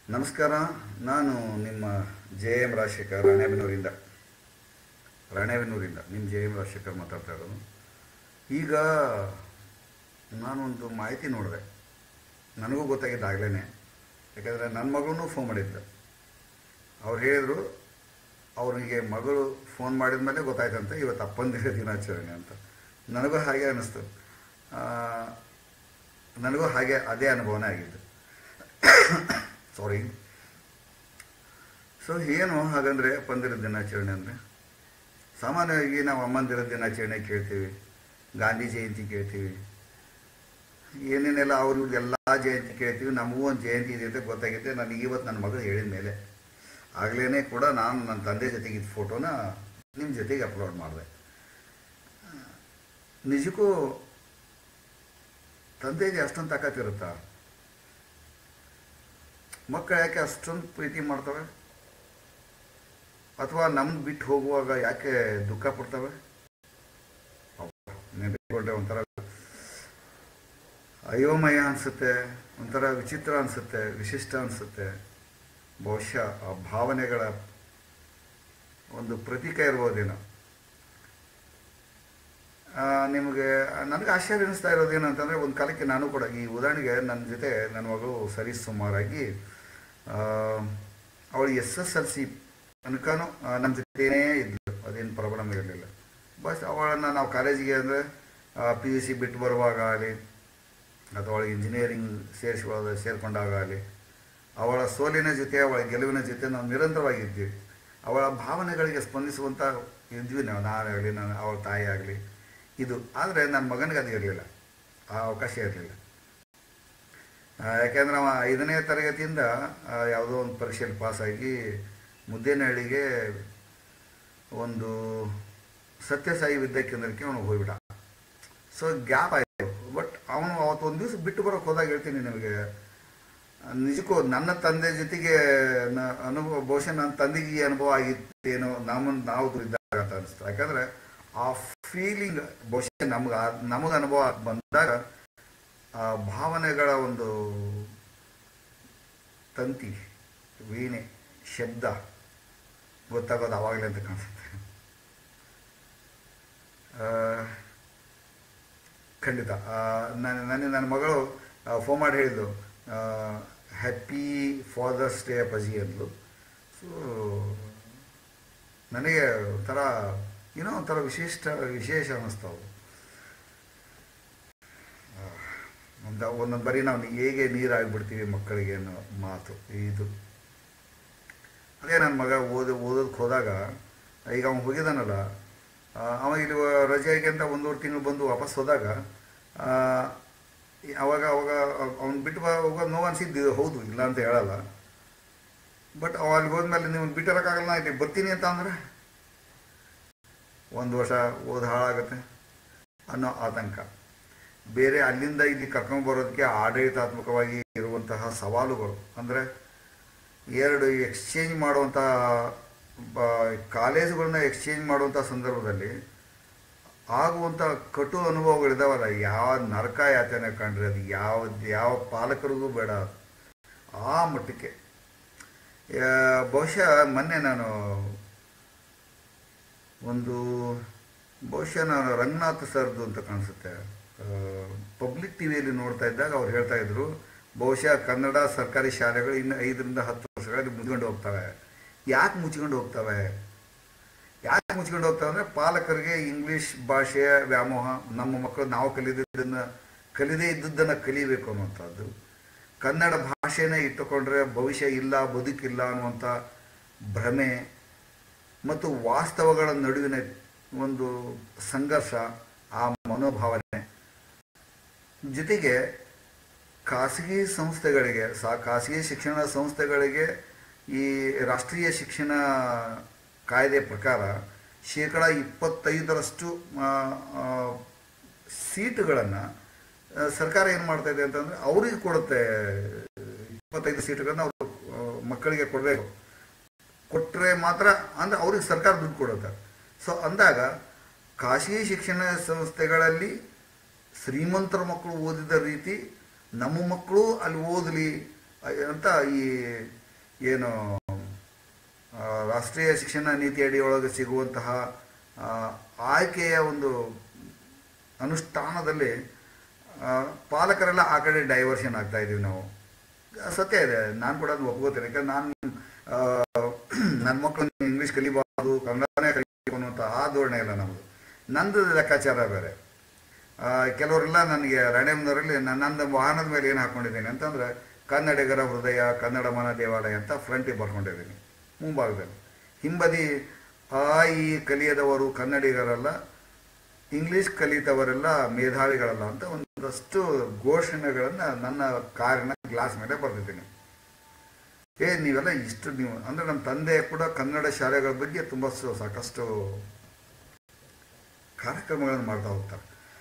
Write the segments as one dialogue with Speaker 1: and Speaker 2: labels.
Speaker 1: ನಮಸ್ಕಾರ ನಾನು ನಿಮ್ಮ ಜೆ ಎಂ ರಾಜಶೇಖರ್ ರಾಣೆಬೆನ್ನೂರಿಂದ ರಾಣೆಬೆನ್ನೂರಿಂದ ನಿಮ್ಮ ಜೆ ಎಂ ರಾಜಶೇಖರ್ ಮಾತಾಡ್ತಾ ಇರೋದು ಈಗ ನಾನೊಂದು ಮಾಹಿತಿ ನೋಡಿದೆ ನನಗೂ ಗೊತ್ತಾಗಿದ್ದಾಗಲೇ ಯಾಕಂದರೆ ನನ್ನ ಮಗಳನ್ನೂ ಫೋನ್ ಮಾಡಿದ್ದೆ ಅವ್ರು ಹೇಳಿದರು ಅವರಿಗೆ ಮಗಳು ಫೋನ್ ಮಾಡಿದ ಮೇಲೆ ಗೊತ್ತಾಯ್ತಂತೆ ಇವತ್ತು ಅಪ್ಪಂದಿರ ದಿನಾಚರಣೆ ಅಂತ ನನಗೂ ಹಾಗೆ ಅನ್ನಿಸ್ತು ಆ, ನನಗೂ ಹಾಗೆ ಅದೇ ಅನುಭವನೇ ಆಗಿದ್ದು ಸಾರಿ ಸೊ ಏನು ಹಾಗಂದರೆ ಅಪ್ಪಂದಿರ ದಿನಾಚರಣೆ ಅಂದರೆ ಸಾಮಾನ್ಯವಾಗಿ ನಾವು ಅಮ್ಮಂದಿರ ದಿನಾಚರಣೆ ಕೇಳ್ತೀವಿ ಗಾಂಧಿ ಜಯಂತಿ ಕೇಳ್ತೀವಿ ಏನೇನೆಲ್ಲ ಅವರು ಎಲ್ಲ ಜಯಂತಿ ಕೇಳ್ತೀವಿ ನಮಗೂ ಒಂದು ಜಯಂತಿ ಇದೆ ಅಂತ ಗೊತ್ತಾಗಿದೆ ನನಗೆ ಇವತ್ತು ನನ್ನ ಮಗಳು ಹೇಳಿದ ಮೇಲೆ ಆಗಲೇ ಕೂಡ ನಾನು ನನ್ನ ತಂದೆ ಜೊತೆಗೆ ಇದ್ದ ಫೋಟೋನ ನಿಮ್ಮ ಜೊತೆಗೆ ಅಪ್ಲೋಡ್ ಮಾಡಿದೆ ನಿಜಕ್ಕೂ ತಂದೆಗೆ ಅಷ್ಟೊಂದು ತಾಕತ್ತಿರುತ್ತಾ ಮಕ್ಕಳು ಯಾಕೆ ಅಷ್ಟೊಂದು ಪ್ರೀತಿ ಮಾಡ್ತವೆ ಅಥವಾ ನಮ್ಗೆ ಬಿಟ್ಟು ಹೋಗುವಾಗ ಯಾಕೆ ದುಃಖ ಪಡ್ತವೆ ನೆನಪಿಕೊಂಡ್ರೆ ಒಂಥರ ಅಯೋಮಯ ಅನಿಸುತ್ತೆ ಒಂಥರ ವಿಚಿತ್ರ ಅನಿಸುತ್ತೆ ವಿಶಿಷ್ಟ ಅನಿಸುತ್ತೆ ಬಹುಶಃ ಆ ಭಾವನೆಗಳ ಒಂದು ಪ್ರತೀಕ ಇರ್ಬೋದೇನೋ ಆ, ನಿಮಗೆ ನನಗೆ ಆಶ್ಚರ್ಯ ಅನಿಸ್ತಾ ಇರೋದೇನು ಅಂತಂದರೆ ಒಂದು ಕಾಲಕ್ಕೆ ನಾನು ಕೂಡ ಈ ಉದಾಹರಣೆಗೆ ನನ್ನ ಜೊತೆ ನನ್ನ ಮಗಳು ಸರಿ ಸುಮಾರಾಗಿ ಅವಳು ಎಸ್ ಎಸ್ ಎಲ್ ಸಿ ತನಕನೂ ನಮ್ಮ ಜೊತೆನೇ ಇದ್ಲು ಅದೇನು ಪ್ರಾಬ್ಲಮ್ ಇರಲಿಲ್ಲ ಬಸ್ ಅವಳನ್ನು ನಾವು ಕಾಲೇಜಿಗೆ ಅಂದರೆ ಪಿ ಯು ಸಿ ಬಿಟ್ಟು ಬರುವಾಗ ಆಗಲಿ ಅಥವಾ ಅವಳಿಗೆ ಇಂಜಿನಿಯರಿಂಗ್ ಸೇರಿಸುವಾಗ ಸೇರಿಕೊಂಡಾಗ ಆಗಲಿ ಅವಳ ಸೋಲಿನ ಜೊತೆ ಅವಳ ಗೆಲುವಿನ ಜೊತೆ ನಾವು ನಿರಂತರವಾಗಿದ್ದೀವಿ ಅವಳ ಭಾವನೆಗಳಿಗೆ ಸ್ಪಂದಿಸುವಂಥ ಇದ್ವಿ ನಾವು ನಾನಾಗಲಿ ನಾನು ಅವಳ ತಾಯಿ ಆಗಲಿ ಇದು ಆದರೆ ನನ್ನ ಮಗನಿಗೆ ಅದು ಇರಲಿಲ್ಲ ಆ ಅವಕಾಶ ಇರಲಿಲ್ಲ ಯಾಕೆಂದ್ರೆ ಅವ ಐದನೇ ತರಗತಿಯಿಂದ ಆ, ಯಾವುದೋ ಒಂದು ಪರೀಕ್ಷೆಯಲ್ಲಿ ಪಾಸಾಗಿ ಮುದ್ದೇನಹಳ್ಳಿಗೆ ಒಂದು ಸತ್ಯಸಾಯಿ ವಿದ್ಯಾ ಕೇಂದ್ರಕ್ಕೆ ಅವನು ಹೋಗ್ಬಿಟ್ಟ ಸೊ ಗ್ಯಾಪ್ ಆಯಿತು ಬಟ್ ಅವನು ಅವತ್ತು ಒಂದು ದಿವಸ ಬಿಟ್ಟು ಬರೋಕ್ಕೆ ಹೋದಾಗ ಹೇಳ್ತೀನಿ ನಿಮಗೆ ನಿಜಕ್ಕೂ ನನ್ನ ತಂದೆ ಜೊತೆಗೆ ನ- ಅನುಭವ ಬಹುಶಃ ನನ್ನ ತಂದೆಗೆ ಈ ಅನುಭವ ಆಗಿತ್ತೇನೋ ನಮ್ಮನ್ನು ನಾವು ಇದ್ದಾಗ ಅಂತ ಅನಿಸ್ತು ಯಾಕಂದರೆ ಆ ಫೀಲಿಂಗ್ ಬಹುಶಃ ನಮ್ಗೆ ನಮಗೆ ಅನುಭವ ಬಂದಾಗ ಆ ಭಾವನೆಗಳ ಒಂದು ತಂತಿ ವೀಣೆ ಶಬ್ದ ಗೊತ್ತಾಗೋದು ಆವಾಗಲೇ ಅಂತ ಕಾಣಿಸುತ್ತೆ ಆ, ಖಂಡಿತ ನನ್ನ ನನ್ನ ನನ್ನ ಮಗಳು ಫೋನ್ ಮಾಡಿ ಹೇಳಿದ್ಲು ಹ್ಯಾಪಿ ಫಾದರ್ಸ್ ಡೇ ಅಪ್ಪಾಜಿ ಅಂದ್ಲು ಸೊ ನನಗೆ ಒಂಥರ ಏನೋ ಒಂಥರ ವಿಶಿಷ್ಟ ವಿಶೇಷ ಅನ್ನಿಸ್ತಾವು ಒಂದು ಒಂದೊಂದು ಬರೀ ನಾವು ಹೇಗೆ ನೀರಾಗಿಬಿಡ್ತೀವಿ ಮಕ್ಕಳಿಗೆ ಅನ್ನೋ ಮಾತು ಇದು ಅದೇ ನನ್ನ ಮಗ ಓದು ಓದೋದಕ್ಕೆ ಹೋದಾಗ ಈಗ ಅವನು ಹೋಗಿದ್ದಾನಲ್ಲ ಆ, ಅವ ಇಲ್ಲಿ ರಜೆಗೆ ಅಂತ ಒಂದೂವರೆ ತಿಂಗಳು ಬಂದು ವಾಪಸ್ ಹೋದಾಗ ಆ, ಅವಾಗ ಅವಾಗ ಅವ್ನು ಬಿಟ್ಟು ಬ- ಹೋಗೋದು ನೋವು ಅನಿಸಿದ್ದು ಹೌದು ಇಲ್ಲ ಅಂತ ಹೇಳಲ್ಲ ಬಟ್ ಅವ ಅಲ್ಲಿಗೆ ಹೋದ್ಮೇಲೆ ನೀವು ಬಿಟ್ಟಿರೋಕ್ಕಾಗಲ್ಲ ನಾ ಇಲ್ಲಿ ಬರ್ತೀನಿ ಅಂತ ಅಂದ್ರೆ ಒಂದು ವರ್ಷ ಓದ್ ಹಾಳಾಗುತ್ತೆ ಅನ್ನೋ ಆತಂಕ ಬೇರೆ ಅಲ್ಲಿಂದ ಇಲ್ಲಿ ಕರ್ಕೊಂಡ್ಬರೋದಕ್ಕೆ ಆಡಳಿತಾತ್ಮಕವಾಗಿ ಇರುವಂತಹ ಸವಾಲುಗಳು ಅಂದರೆ ಎರಡು ಎಕ್ಸ್ಚೇಂಜ್ ಮಾಡುವಂಥ ಕಾಲೇಜುಗಳನ್ನ ಎಕ್ಸ್ಚೇಂಜ್ ಮಾಡುವಂಥ ಸಂದರ್ಭದಲ್ಲಿ ಆಗುವಂಥ ಕಟು ಅನುಭವಗಳಿದಾವಲ್ಲ ಯಾವ ನರಕ ಯಾತನೆ ಕಂಡ್ರೆ ಅದು ಯಾವ ಯಾವ ಪಾಲಕರಿಗೂ ಬೇಡ ಆ ಮಟ್ಟಕ್ಕೆ ಆ, ಬಹುಶಃ ಮೊನ್ನೆ ನಾನು ಒಂದು ಬಹುಶಃ ನಾನು ರಂಗನಾಥ್ ಸರ್ದು ಅಂತ ಕಾಣಿಸುತ್ತೆ ಪಬ್ಲಿಕ್ ಟಿ ವಿಯಲ್ಲಿ ನೋಡ್ತಾ ಇದ್ದಾಗ ಅವ್ರು ಹೇಳ್ತಾ ಇದ್ರು ಬಹುಶಃ ಕನ್ನಡ ಸರ್ಕಾರಿ ಶಾಲೆಗಳು ಇನ್ನು ಐದರಿಂದ ಹತ್ತು ವರ್ಷಗಳಲ್ಲಿ ಮುಚ್ಕೊಂಡು ಹೋಗ್ತವೆ ಯಾಕೆ ಮುಚ್ಕೊಂಡು ಹೋಗ್ತವೆ ಯಾಕೆ ಮುಚ್ಕೊಂಡು ಹೋಗ್ತವೆ ಅಂದರೆ ಪಾಲಕರಿಗೆ ಇಂಗ್ಲೀಷ್ ಭಾಷೆಯ ವ್ಯಾಮೋಹ ನಮ್ಮ ಮಕ್ಕಳು ನಾವು ಕಲಿದಿದ್ದನ್ನು ಕಲಿದೇ ಇದ್ದದ್ದನ್ನು ಕಲಿಬೇಕು ಅನ್ನುವಂಥದ್ದು ಕನ್ನಡ ಭಾಷೆನೇ ಇಟ್ಟುಕೊಂಡ್ರೆ ಭವಿಷ್ಯ ಇಲ್ಲ ಬದುಕಿಲ್ಲ ಅನ್ನುವಂಥ ಭ್ರಮೆ ಮತ್ತು ವಾಸ್ತವಗಳ ನಡುವಿನ ಒಂದು ಸಂಘರ್ಷ ಆ ಮನೋಭಾವನೆ ಜೊತೆಗೆ ಖಾಸಗಿ ಸಂಸ್ಥೆಗಳಿಗೆ ಸಾ ಖಾಸಗಿ ಶಿಕ್ಷಣ ಸಂಸ್ಥೆಗಳಿಗೆ ಈ ರಾಷ್ಟ್ರೀಯ ಶಿಕ್ಷಣ ಕಾಯ್ದೆ ಪ್ರಕಾರ ಶೇಕಡ ಇಪ್ಪತ್ತೈದರಷ್ಟು ಆ, ಆ, ಸೀಟುಗಳನ್ನು ಸರ್ಕಾರ ಏನು ಮಾಡ್ತಾ ಇದೆ ಅಂತಂದರೆ ಅವರಿಗೆ ಕೊಡುತ್ತೆ ಇಪ್ಪತ್ತೈದು ಸೀಟುಗಳನ್ನು ಅವರು ಮಕ್ಕಳಿಗೆ ಕೊಡಬೇಕು ಕೊಟ್ಟರೆ ಮಾತ್ರ ಅಂದರೆ ಅವ್ರಿಗೆ ಸರ್ಕಾರ ದುಡ್ಡು ಕೊಡುತ್ತೆ ಸೊ ಅಂದಾಗ ಖಾಸಗಿ ಶಿಕ್ಷಣ ಸಂಸ್ಥೆಗಳಲ್ಲಿ ಶ್ರೀಮಂತರ ಮಕ್ಕಳು ಓದಿದ ರೀತಿ ನಮ್ಮ ಮಕ್ಕಳು ಅಲ್ಲಿ ಓದಲಿ ಅಂತ ಈ ಏನು ಆ, ರಾಷ್ಟ್ರೀಯ ಶಿಕ್ಷಣ ನೀತಿ ಅಡಿಯೊಳಗೆ ಸಿಗುವಂತಹ ಆ, ಆಯ್ಕೆಯ ಒಂದು ಅನುಷ್ಠಾನದಲ್ಲಿ ಆ, ಪಾಲಕರೆಲ್ಲ ಆ ಕಡೆ ಡೈವರ್ಷನ್ ಆಗ್ತಾ ಇದ್ದೀವಿ ನಾವು ಸತ್ಯ ಇದೆ ನಾನು ಕೂಡ ಅದನ್ನ ಒಪ್ಕೋತೇನೆ ಯಾಕಂದ್ರೆ ನಾನು ನನ್ನ ಮಕ್ಕಳು ಇಂಗ್ಲೀಷ್ ಕಲಿಬಾರ್ದು ಕನ್ನಡನೇ ಕಲಿಬೇಕು ಅನ್ನುವಂಥ ಆ ಧೋರಣೆ ಇಲ್ಲ ನಮ್ಮದು ನಂದು ಲೆಕ್ಕಾಚಾರ ಬೇರೆ ಆ, ಕೆಲವರೆಲ್ಲ ನನಗೆ ರಾಣೆಬೆನ್ನೂರಲ್ಲಿ ನನ್ನ ನಂದು ವಾಹನದ ಮೇಲೆ ಏನು ಹಾಕೊಂಡಿದ್ದೀನಿ ಅಂತಂದ್ರೆ ಕನ್ನಡಿಗರ ಹೃದಯ ಕನ್ನಡ ಮನ ದೇವಾಲಯ ಅಂತ ಫ್ರಂಟಿಗೆ ಬರ್ಕೊಂಡಿದ್ದೀನಿ ಮುಂಭಾಗದಲ್ಲಿ ಹಿಂಬದಿ ಆ ಈ ಕಲಿಯದವರು ಕನ್ನಡಿಗರಲ್ಲ ಇಂಗ್ಲಿಷ್ ಕಲಿತವರೆಲ್ಲ ಮೇಧಾವಿಗಳಲ್ಲ ಅಂತ ಒಂದಷ್ಟು ಘೋಷಣೆಗಳನ್ನು ನನ್ನ ಕಾರಿನ ಗ್ಲಾಸ್ ಮೇಲೆ ಬರೆದಿದ್ದೀನಿ ಏ ನೀವೆಲ್ಲ ಇಷ್ಟು ನೀವು ಅಂದರೆ ನಮ್ಮ ತಂದೆ ಕೂಡ ಕನ್ನಡ ಶಾಲೆಗಳ ಬಗ್ಗೆ ತುಂಬ ಸ- ಸಾಕಷ್ಟು ಕಾರ್ಯಕ್ರಮಗಳನ್ನು ಮಾಡ್ತಾ ಹೋಗ್ತಾರೆ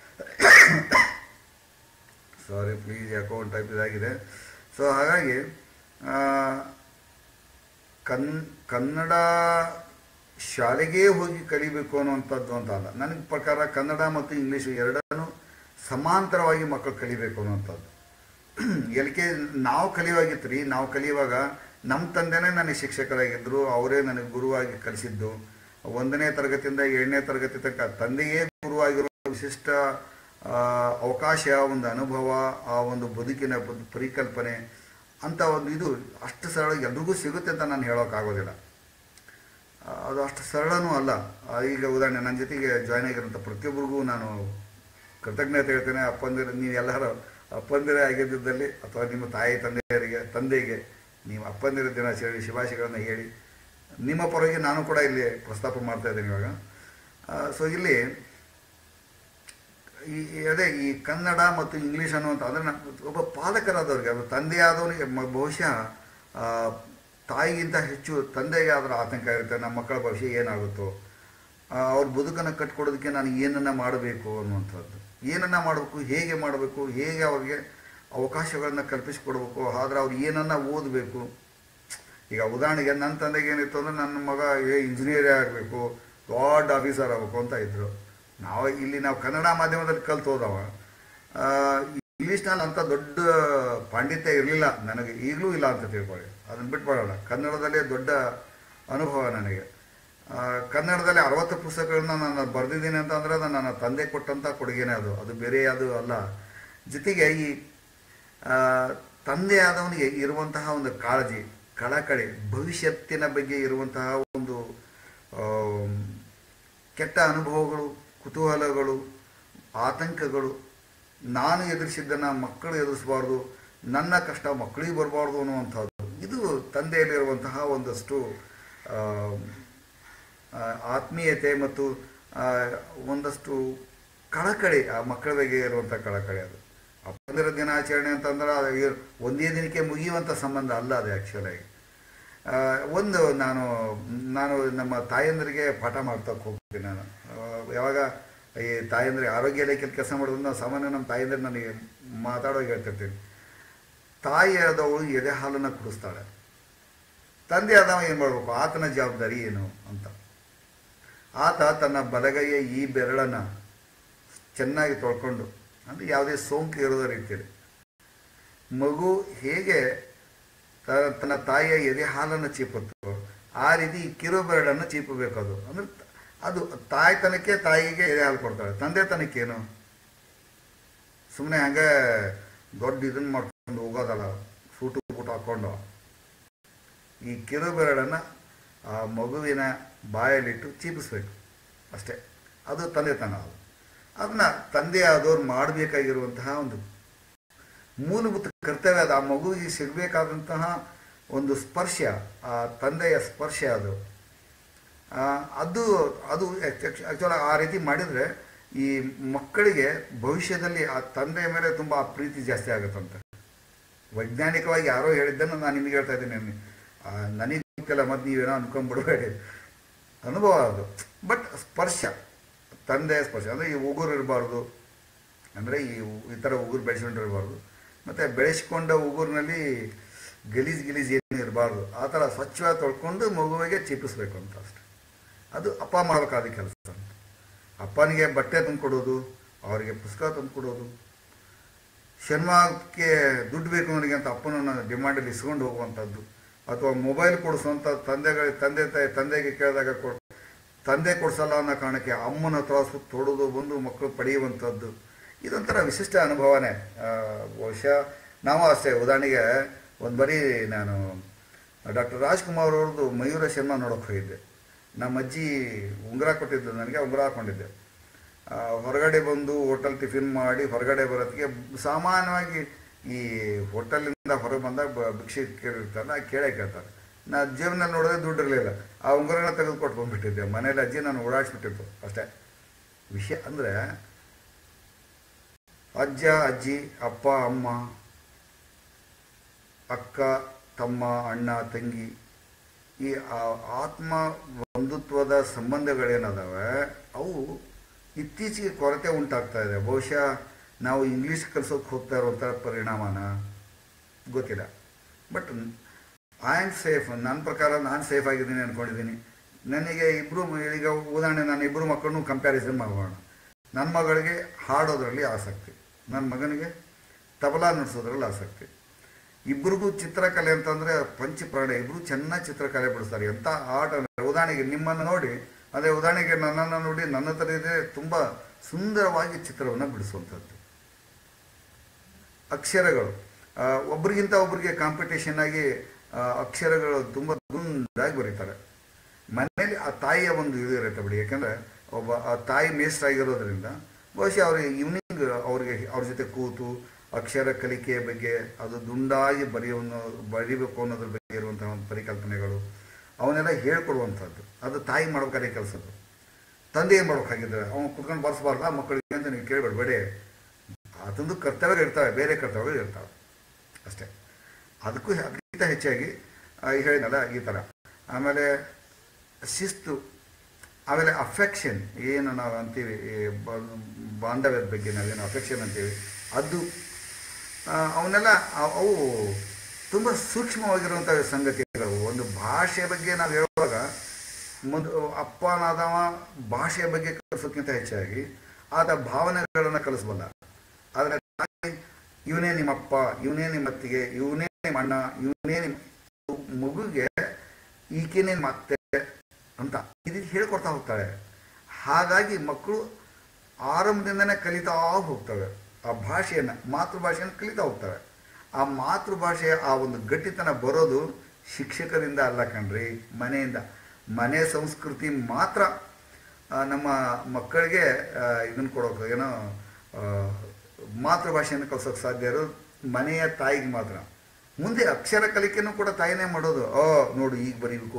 Speaker 1: ಸಾರಿ ಪ್ಲೀಸ್ ಅಕೌಂಟ್ ಟೈಪ್ ಇದಾಗಿದೆ ಸೊ ಹಾಗಾಗಿ ಆ, ಕನ್ ಕನ್ನಡ ಶಾಲೆಗೇ ಹೋಗಿ ಕಲಿಬೇಕು ಅನ್ನುವಂಥದ್ದು ಅಂತ ಅಲ್ಲ ನನಗೆ ಪ್ರಕಾರ ಕನ್ನಡ ಮತ್ತು ಇಂಗ್ಲೀಷು ಎರಡನ್ನೂ ಸಮಾಂತರವಾಗಿ ಮಕ್ಕಳು ಕಲಿಬೇಕು ಅನ್ನುವಂಥದ್ದು ಎಲ್ ಕೆ ನಾವು ಕಲಿಯುವಾಗಿತ್ತು ರೀ ನಾವು ಕಲಿಯುವಾಗ ನಮ್ಮ ತಂದೆನೇ ನನಗೆ ಶಿಕ್ಷಕರಾಗಿದ್ದರು ಅವರೇ ನನಗೆ ಗುರುವಾಗಿ ಕಲಿಸಿದ್ದು ಒಂದನೇ ತರಗತಿಯಿಂದ ಏಳನೇ ತರಗತಿ ತನಕ ತಂದೆಯೇ ಗುರುವಾಗಿರುವ ವಿಶಿಷ್ಟ ಆ, ಅವಕಾಶ ಒಂದು ಅನುಭವ ಆ ಒಂದು ಬದುಕಿನ ಬದು- ಪರಿಕಲ್ಪನೆ ಅಂತ ಒಂದು ಇದು ಅಷ್ಟು ಸರಳ ಎಲ್ರಿಗೂ ಸಿಗುತ್ತೆ ಅಂತ ನಾನು ಹೇಳೋಕ್ಕಾಗೋದಿಲ್ಲ ಆ, ಅದು ಅಷ್ಟು ಸರಳನೂ ಅಲ್ಲ ಆ, ಈಗ ಉದಾಹರಣೆ ನನ್ನ ಜೊತೆಗೆ ಜಾಯ್ನ್ ಆಗಿರೋಂಥ ಪ್ರತಿಯೊಬ್ಬರಿಗೂ ನಾನು ಕೃತಜ್ಞತೆ ಹೇಳ್ತೇನೆ ಅಪ್ಪಂದಿರ ನೀವು ಎಲ್ಲರೂ ಅಪ್ಪಂದಿರೇ ಆಗಿದ್ದಲ್ಲಿ ಅಥವಾ ನಿಮ್ಮ ತಾಯಿ ತಂದೆಯರಿಗೆ ತಂದೆಗೆ ನೀವು ಅಪ್ಪಂದಿರ ದಿನಾಚರಣೆ ಶುಭಾಶಯಗಳನ್ನು ಹೇಳಿ ನಿಮ್ಮ ಪರವಾಗಿ ನಾನು ಕೂಡ ಇಲ್ಲಿ ಪ್ರಸ್ತಾಪ ಮಾಡ್ತಾ ಇದ್ದೀನಿ ಇವಾಗ ಸೊ ಇಲ್ಲಿ ಈ ಈ ಅದೇ ಈ ಕನ್ನಡ ಮತ್ತು ಇಂಗ್ಲೀಷ್ ಅನ್ನುವಂಥ ಅಂದರೆ ನಮ್ಮ ಒಬ್ಬ ಪಾಲಕರಾದವ್ರಿಗೆ ಒಬ್ಬ ತಂದೆಯಾದವನಿಗೆ ಮ- ಬಹುಶಃ ಆ, ತಾಯಿಗಿಂತ ಹೆಚ್ಚು ತಂದೆಗೆ ಅದರ ಆತಂಕ ಇರುತ್ತೆ ನಮ್ಮ ಮಕ್ಕಳ ಭವಿಷ್ಯ ಏನಾಗುತ್ತೋ ಆ, ಅವ್ರ ಬದುಕನ್ನು ಕಟ್ಕೊಡೋದಕ್ಕೆ ನಾನು ಏನನ್ನ ಮಾಡಬೇಕು ಅನ್ನುವಂಥದ್ದು ಏನನ್ನ ಮಾಡಬೇಕು ಹೇಗೆ ಮಾಡಬೇಕು ಹೇಗೆ ಅವ್ರಿಗೆ ಅವಕಾಶಗಳನ್ನು ಕಲ್ಪಿಸಿಕೊಡ್ಬೇಕು ಆದ್ರೆ ಅವ್ರು ಏನನ್ನ ಓದಬೇಕು ಈಗ ಉದಾಹರಣೆಗೆ ನನ್ನ ತಂದೆಗೆ ಏನಿತ್ತು ಅಂದ್ರೆ ನನ್ನ ಮಗ ಏ ಇಂಜಿನಿಯರೇ ಆಗಬೇಕು ದೊಡ್ಡ ಆಫೀಸರ್ ಆಗಬೇಕು ಅಂತ ಇದ್ರು ನಾವು ಇಲ್ಲಿ ನಾವು ಕನ್ನಡ ಮಾಧ್ಯಮದಲ್ಲಿ ಕಲ್ತು ಹೋದವ ಇಂಗ್ಲೀಷ್ನಲ್ಲಿ ಅಂತ ದೊಡ್ಡ ಪಾಂಡಿತ್ಯ ಇರಲಿಲ್ಲ ನನಗೆ ಈಗಲೂ ಇಲ್ಲ ಅಂತ ತಿಳ್ಕೊಳ್ಳಿ ಅದನ್ನು ಬಿಟ್ಬಿಡೋಣ ಕನ್ನಡದಲ್ಲೇ ದೊಡ್ಡ ಅನುಭವ ನನಗೆ ಆ, ಕನ್ನಡದಲ್ಲಿ ಅರವತ್ತು ಪುಸ್ತಕಗಳನ್ನ ನಾನು ಬರೆದಿದ್ದೀನಿ ಅಂತಂದ್ರೆ ಅದು ನನ್ನ ತಂದೆ ಕೊಟ್ಟಂಥ ಕೊಡುಗೆನೇ ಅದು ಅದು ಬೇರೆ ಅದು ಅಲ್ಲ ಜೊತೆಗೆ ಈ ಆ, ತಂದೆಯಾದವನಿಗೆ ಇರುವಂತಹ ಒಂದು ಕಾಳಜಿ ಕಳಕಳಿ ಭವಿಷ್ಯತ್ತಿನ ಬಗ್ಗೆ ಇರುವಂತಹ ಒಂದು ಆಮ್, ಕೆಟ್ಟ ಅನುಭವಗಳು ಕುತೂಹಲಗಳು ಆತಂಕಗಳು ನಾನು ಎದುರಿಸಿದ್ದನ್ನು ಮಕ್ಕಳು ಎದುರಿಸಬಾರ್ದು ನನ್ನ ಕಷ್ಟ ಮಕ್ಕಳಿಗೆ ಬರಬಾರ್ದು ಅನ್ನುವಂಥದ್ದು ಇದು ತಂದೆಯಲ್ಲಿರುವಂತಹ ಒಂದಷ್ಟು ಆಮ್, ಆ, ಆತ್ಮೀಯತೆ ಮತ್ತು ಆ, ಒಂದಷ್ಟು ಕಳಕಳಿ ಆ ಮಕ್ಕಳ ಬಗ್ಗೆ ಇರುವಂಥ ಕಳಕಳಿ ಅದು ಅಪ್ಪಂದಿರ ದಿನಾಚರಣೆ ಅಂತಂದ್ರೆ ಅದು ಇರ್- ಒಂದೇ ದಿನಕ್ಕೆ ಮುಗಿಯುವಂಥ ಸಂಬಂಧ ಅಲ್ಲ ಅದು ಆ್ಯಕ್ಚುಲಾಗಿ ಒಂದು ನಾನು ನಾನು ನಮ್ಮ ತಾಯಂದರಿಗೆ ಪಾಠ ಮಾಡ್ತಾ ಹೋಗ್ತೀನಿ ನಾನು ಆ, ಯಾವಾಗ ಈ ತಾಯಂದ್ರಿಗೆ ಆರೋಗ್ಯ ಇಲಾಖೆಯಲ್ಲಿ ಕೆಲಸ ಮಾಡೋದು ನಾವು ಸಾಮಾನ್ಯ ನಮ್ಮ ತಾಯಂದ್ರೆ ನನಗೆ ಮಾತಾಡೋಕೆ ಹೇಳ್ತಿರ್ತೀನಿ ತಾಯಿ ಆದವಳು ಎದೆ ಹಾಲನ್ನು ಕುಡಿಸ್ತಾಳೆ ತಂದೆ ಆದವ ಏನು ಮಾಡಬೇಕು ಆತನ ಜವಾಬ್ದಾರಿ ಏನು ಅಂತ ಆತ ತನ್ನ ಬಲಗೈಯ ಈ ಬೆರಳನ್ನು ಚೆನ್ನಾಗಿ ತೊಳ್ಕೊಂಡು ಅಂದರೆ ಯಾವುದೇ ಸೋಂಕು ಇರೋದ ರೀತಿಯಲ್ಲಿ ಮಗು ಹೇಗೆ ತ- ತನ್ನ ತಾಯಿಯ ಎದೆ ಹಾಲನ್ನು ಚೀಪುತ್ತೋ ಆ ರೀತಿ ಈ ಕಿರು ಬೆರಳನ್ನು ಚೀಪಬೇಕು ಅದು ಅಂದ್ರೆ ತ- ಅದು ತಾಯ್ತನಕ್ಕೆ ತಾಯಿಗೆ ಎದೆ ಹಾಲು ಕೊಡ್ತಾಳೆ ತಂದೆ ತನಕ್ಕೇನು ಸುಮ್ಮನೆ ಹಂಗೆ ದೊಡ್ಡ ಇದನ್ನು ಮಾಡ್ಕೊಂಡು ಹೋಗೋದಲ್ಲ ಸೂಟು ಬೂಟು ಹಾಕ್ಕೊಂಡು ಈ ಕಿರು ಬೆರಳನ್ನು ಆ ಮಗುವಿನ ಬಾಯಲ್ಲಿಟ್ಟು ಚೀಪಿಸ್ಬೇಕು ಅಷ್ಟೇ ಅದು ತಂದೆತನ ಅದು ಅದನ್ನ ತಂದೆ ಆದವ್ರು ಮಾಡಬೇಕಾಗಿರುವಂತಹ ಒಂದು ಮೂಲಭೂತ ಕರ್ತವ್ಯ ಅದು ಆ ಮಗುವಿಗೆ ಸಿಗಬೇಕಾದಂತಹ ಒಂದು ಸ್ಪರ್ಶ ಆ ತಂದೆಯ ಸ್ಪರ್ಶ ಅದು ಆ, ಅದು ಅದು ಆ್ಯಕ್ಚುಲ್ ಆ ರೀತಿ ಮಾಡಿದರೆ ಈ ಮಕ್ಕಳಿಗೆ ಭವಿಷ್ಯದಲ್ಲಿ ಆ ತಂದೆಯ ಮೇಲೆ ತುಂಬ ಪ್ರೀತಿ ಜಾಸ್ತಿ ಆಗುತ್ತಂತೆ ವೈಜ್ಞಾನಿಕವಾಗಿ ಯಾರೋ ಹೇಳಿದ್ದನ್ನು ನಾನು ನಿಮಗೆ ಹೇಳ್ತಾ ಇದ್ದೀನಿ ಆ, ನನಗೆ ಗೊತ್ತಿಲ್ಲ ಮತ್ತು ನೀವೇನೋ ಅನ್ಕೊಂಡ್ಬಿಡಬೇಡಿ ಅನುಭವ ಅದು ಬಟ್ ಸ್ಪರ್ಶ ತಂದೆಯ ಸ್ಪರ್ಶ ಅಂದರೆ ಈ ಉಗುರು ಇರಬಾರ್ದು ಅಂದರೆ ಈ ಉ- ಈ ಥರ ಉಗುರು ಬೆಳೆಸ್ಕೊಂಡಿರಬಾರ್ದು ಮತ್ತು ಬೆಳೆಸ್ಕೊಂಡ ಉಗುರಿನಲ್ಲಿ ಗಲೀಜು ಗಿಲೀಜ್ ಏನು ಇರಬಾರ್ದು ಆ ಥರ ಸ್ವಚ್ಛವಾಗಿ ತೊಳ್ಕೊಂಡು ಮಗುವಿಗೆ ಚಿಪ್ಪಿಸ್ಬೇಕು ಅಂತ ಅಷ್ಟೆ ಅದು ಅಪ್ಪ ಮಾಡಬೇಕಾದ ಕೆಲಸ ಅಂತ ಅಪ್ಪನಿಗೆ ಬಟ್ಟೆ ತಂದು ಕೊಡೋದು ಅವರಿಗೆ ಪುಸ್ತಕ ತಂದು ಕೊಡೋದು ಸಿನಿಮಾಕ್ಕೆ ದುಡ್ಡು ಬೇಕು ನನಗೆ ಅಂತ ಅಪ್ಪನನ್ನು ಡಿಮಾಂಡಲ್ಲಿ ಇಸ್ಕೊಂಡು ಹೋಗುವಂಥದ್ದು ಅಥವಾ ಮೊಬೈಲ್ ಕೊಡಿಸುವಂಥ ತಂದೆಗಳ ತಂದೆ ತಾಯಿ ತಂದೆಗೆ ಕೇಳಿದಾಗ ಕೊಡ್ ತಂದೆ ಕೊಡಿಸಲ್ಲ ಅನ್ನೋ ಕಾರಣಕ್ಕೆ ಅಮ್ಮನ ಹತ್ರ ಸುತ್ತ ತೊಡೋದು ಬಂದು ಮಕ್ಕಳು ಪಡೆಯುವಂಥದ್ದು ಇದೊಂಥರ ವಿಶಿಷ್ಟ ಅನುಭವನೇ ಆ, ಬಹುಶಃ ನಾವು ಅಷ್ಟೇ ಉದಾಹರಣೆಗೆ ಒಂದು ಬರೀ ನಾನು ಡಾಕ್ಟರ್ ರಾಜ್ಕುಮಾರ್ ಅವ್ರದ್ದು ಮಯೂರ ಸಿನಿಮಾ ನೋಡೋಕೆ ಹೋಗಿದ್ದೆ ನಮ್ಮ ಅಜ್ಜಿ ಉಂಗುರ ಕೊಟ್ಟಿದ್ದು ನನಗೆ ಉಂಗುರ ಹಾಕೊಂಡಿದ್ದೆ ಆ, ಹೊರಗಡೆ ಬಂದು ಹೋಟೆಲ್ ಟಿಫಿನ್ ಮಾಡಿ ಹೊರಗಡೆ ಬರೋದಕ್ಕೆ ಸಾಮಾನ್ಯವಾಗಿ ಈ ಹೋಟೆಲಿಂದ ಹೊರಗೆ ಬಂದಾಗ ಬ- ಭಿಕ್ಷೆ ಕೇಳಿರ್ತಾರಲ್ಲ ಆ ಕೇಳೇ ಕೇಳ್ತಾರೆ ನಾ ಜೀವನಲ್ಲಿ ನೋಡಿದ್ರೆ ದುಡ್ಡು ಇರಲಿಲ್ಲ ಆ ಉಂಗುರನ ತೆಗೆದು ಕೊಟ್ಟು ಬಂದ್ಬಿಟ್ಟಿದ್ದೆ ಮನೇಲಿ ಅಜ್ಜಿ ನಾನು ಓಡಾಡಿಸ್ಬಿಟ್ಟಿತ್ತು ಅಷ್ಟೇ ವಿಷಯ ಅಂದರೆ ಅಜ್ಜ ಅಜ್ಜಿ ಅಪ್ಪ ಅಮ್ಮ ಅಕ್ಕ ತಮ್ಮ ಅಣ್ಣ ತಂಗಿ ಈ ಆ- ಆತ್ಮ ಬಂಧುತ್ವದ ಸಂಬಂಧಗಳೇನದಾವೆ ಅವು ಇತ್ತೀಚೆಗೆ ಕೊರತೆ ಉಂಟಾಗ್ತಾ ಇದೆ ಬಹುಶಃ ನಾವು ಇಂಗ್ಲೀಷ್ ಕಲಿಸೋಕೆ ಹೋಗ್ತಾ ಇರುವಂಥ ಪರಿಣಾಮನ ಗೊತ್ತಿಲ್ಲ ಬಟ್ ಐ ಆಮ್ ಸೇಫ್ ನನ್ನ ಪ್ರಕಾರ ನಾನು ಸೇಫ್ ಆಗಿದ್ದೀನಿ ಅಂದ್ಕೊಂಡಿದ್ದೀನಿ ನನಗೆ ಇಬ್ಬರು ಈಗ ಉದಾಹರಣೆ ನಾನು ಇಬ್ಬರು ಮಕ್ಕಳನ್ನು ಕಂಪ್ಯಾರಿಸನ್ ಮಾಡೋಣ ನನ್ನ ಮಗಳಿಗೆ ಹಾಡೋದ್ರಲ್ಲಿ ಆಸಕ್ತಿ ನನ್ನ ಮಗನಿಗೆ ತಬಲಾ ನುಡಿಸೋದ್ರಲ್ಲಿ ಆಸಕ್ತಿ ಇಬ್ಬರಿಗೂ ಚಿತ್ರಕಲೆ ಅಂತಂದರೆ ಪಂಚಪ್ರಾಣ ಇಬ್ಬರು ಚೆನ್ನಾಗಿ ಚಿತ್ರಕಲೆ ಬಿಡಿಸ್ತಾರೆ ಎಂಥ ಆಟ ಅಂದ್ರೆ ಉದಾಹರಣೆಗೆ ನಿಮ್ಮನ್ನು ನೋಡಿ ಅದೇ ಉದಾಹರಣೆಗೆ ನನ್ನನ್ನು ನೋಡಿ ನನ್ನ ಹತ್ರ ಇದೆ ತುಂಬ ಸುಂದರವಾಗಿ ಚಿತ್ರವನ್ನು ಬಿಡಿಸುವಂಥದ್ದು ಅಕ್ಷರಗಳು ಆ, ಒಬ್ರಿಗಿಂತ ಒಬ್ರಿಗೆ ಕಾಂಪಿಟೇಷನ್ ಆಗಿ ಆ, ಅಕ್ಷರಗಳು ತುಂಬ ಗುಂಡಾಗಿ ಬರೀತಾರೆ ಮನೇಲಿ ಆ ತಾಯಿಯ ಒಂದು ಇದು ಇರುತ್ತೆ ಬಿಡಿ ಯಾಕಂದರೆ ಒಬ್ಬ ಆ ತಾಯಿ ಮೇಸ್ಟ್ ಆಗಿರೋದ್ರಿಂದ ಬಹುಶಃ ಅವ್ರಿಗೆ ಈವ್ನಿಂಗ್ ಅವ್ರಿಗೆ ಅವ್ರ ಜೊತೆ ಕೂತು ಅಕ್ಷರ ಕಲಿಕೆಯ ಬಗ್ಗೆ ಅದು ದುಂಡಾಗಿ ಬರೆಯೋನು ಬರೀಬೇಕು ಅನ್ನೋದ್ರ ಬಗ್ಗೆ ಇರುವಂತಹ ಒಂದು ಪರಿಕಲ್ಪನೆಗಳು ಅವನ್ನೆಲ್ಲ ಹೇಳ್ಕೊಡುವಂಥದ್ದು ಅದು ತಾಯಿ ಮಾಡ್ಬೇಕಾದ್ರೆ ಕೆಲಸದ್ದು ತಂದೆ ಏನು ಮಾಡ್ಬೇಕಾಗಿದ್ರೆ ಅವ್ನು ಕುತ್ಕೊಂಡು ಬರ್ಸ್ಬಾರ್ದ ಮಕ್ಕಳಿಗೆ ಅಂತ ನೀವು ಕೇಳಬೇಡಬೇಡಿ ಅದೊಂದು ಕರ್ತವ್ಯ ಇರ್ತವೆ ಬೇರೆ ಕರ್ತವ್ಯಗಳು ಇರ್ತವೆ ಅಷ್ಟೇ ಅದಕ್ಕೂ ಅದಕ್ಕಿಂತ ಹೆಚ್ಚಾಗಿ ಆ, ಈ ಹೇಳಿದ್ನಲ್ಲ ಈ ಥರ ಆಮೇಲೆ ಶಿಸ್ತು ಆಮೇಲೆ ಅಫೆಕ್ಷನ್ ಏನು ನಾವು ಅಂತೀವಿ ಈ ಬ- ಬಾಂಧವ್ಯದ ಬಗ್ಗೆ ನಾವೇನು ಅಫೆಕ್ಷನ್ ಅಂತೀವಿ ಅದು ಆ, ಅವನ್ನೆಲ್ಲ ಅವ್- ಅವು ತುಂಬ ಸೂಕ್ಷ್ಮವಾಗಿರುವಂಥ ಸಂಗತಿಗಳು ಒಂದು ಭಾಷೆ ಬಗ್ಗೆ ನಾವು ಹೇಳುವಾಗ ಮೊದ್ ಅಪ್ಪನಾದವ ಭಾಷೆಯ ಬಗ್ಗೆ ಕಲಿಸೋಕ್ಕಿಂತ ಹೆಚ್ಚಾಗಿ ಆತ ಭಾವನೆಗಳನ್ನು ಕಲಿಸಬಲ್ಲ ಆದರೆ ತಾಯಿ ಇವನೇ ನಿಮ್ಮಪ್ಪ ಇವನೇ ನಿಮ್ಮ ಅತ್ತಿಗೆ ಇವನೇ ನಿಮ್ಮ ಅಣ್ಣ ಇವನೇ ನಿಮ್ಮ ಮಗುಗೆ ಈಕೆನೇ ನಿಮ್ಮ ಅತ್ತೆ ಅಂತ ಇದು ಹೇಳ್ಕೊಡ್ತಾ ಹೋಗ್ತಾಳೆ ಹಾಗಾಗಿ ಮಕ್ಕಳು ಆರಂಭದಿಂದನೇ ಕಲಿತಾ ಹೋಗ್ತವೆ ಆ ಭಾಷೆಯನ್ನು ಮಾತೃಭಾಷೆಯನ್ನು ಕಲಿತಾ ಹೋಗ್ತವೆ ಆ ಮಾತೃಭಾಷೆಯ ಆ ಒಂದು ಗಟ್ಟಿತನ ಬರೋದು ಶಿಕ್ಷಕರಿಂದ ಅಲ್ಲ ಕಣ್ರಿ ಮನೆಯಿಂದ ಮನೆ ಸಂಸ್ಕೃತಿ ಮಾತ್ರ ಆ, ನಮ್ಮ ಮಕ್ಕಳಿಗೆ ಇದನ್ನು ಕೊಡೋಕೆ ಏನೋ ಆ, ಮಾತೃಭಾಷೆಯನ್ನು ಕಲ್ಸೋಕೆ ಸಾಧ್ಯ ಇರೋದು ಮನೆಯ ತಾಯಿಗೆ ಮಾತ್ರ ಮುಂದೆ ಅಕ್ಷರ ಕಲಿಕೆನೂ ಕೂಡ ತಾಯಿನೇ ಮಾಡೋದು ಓ ನೋಡು ಈಗ ಬರೀಬೇಕು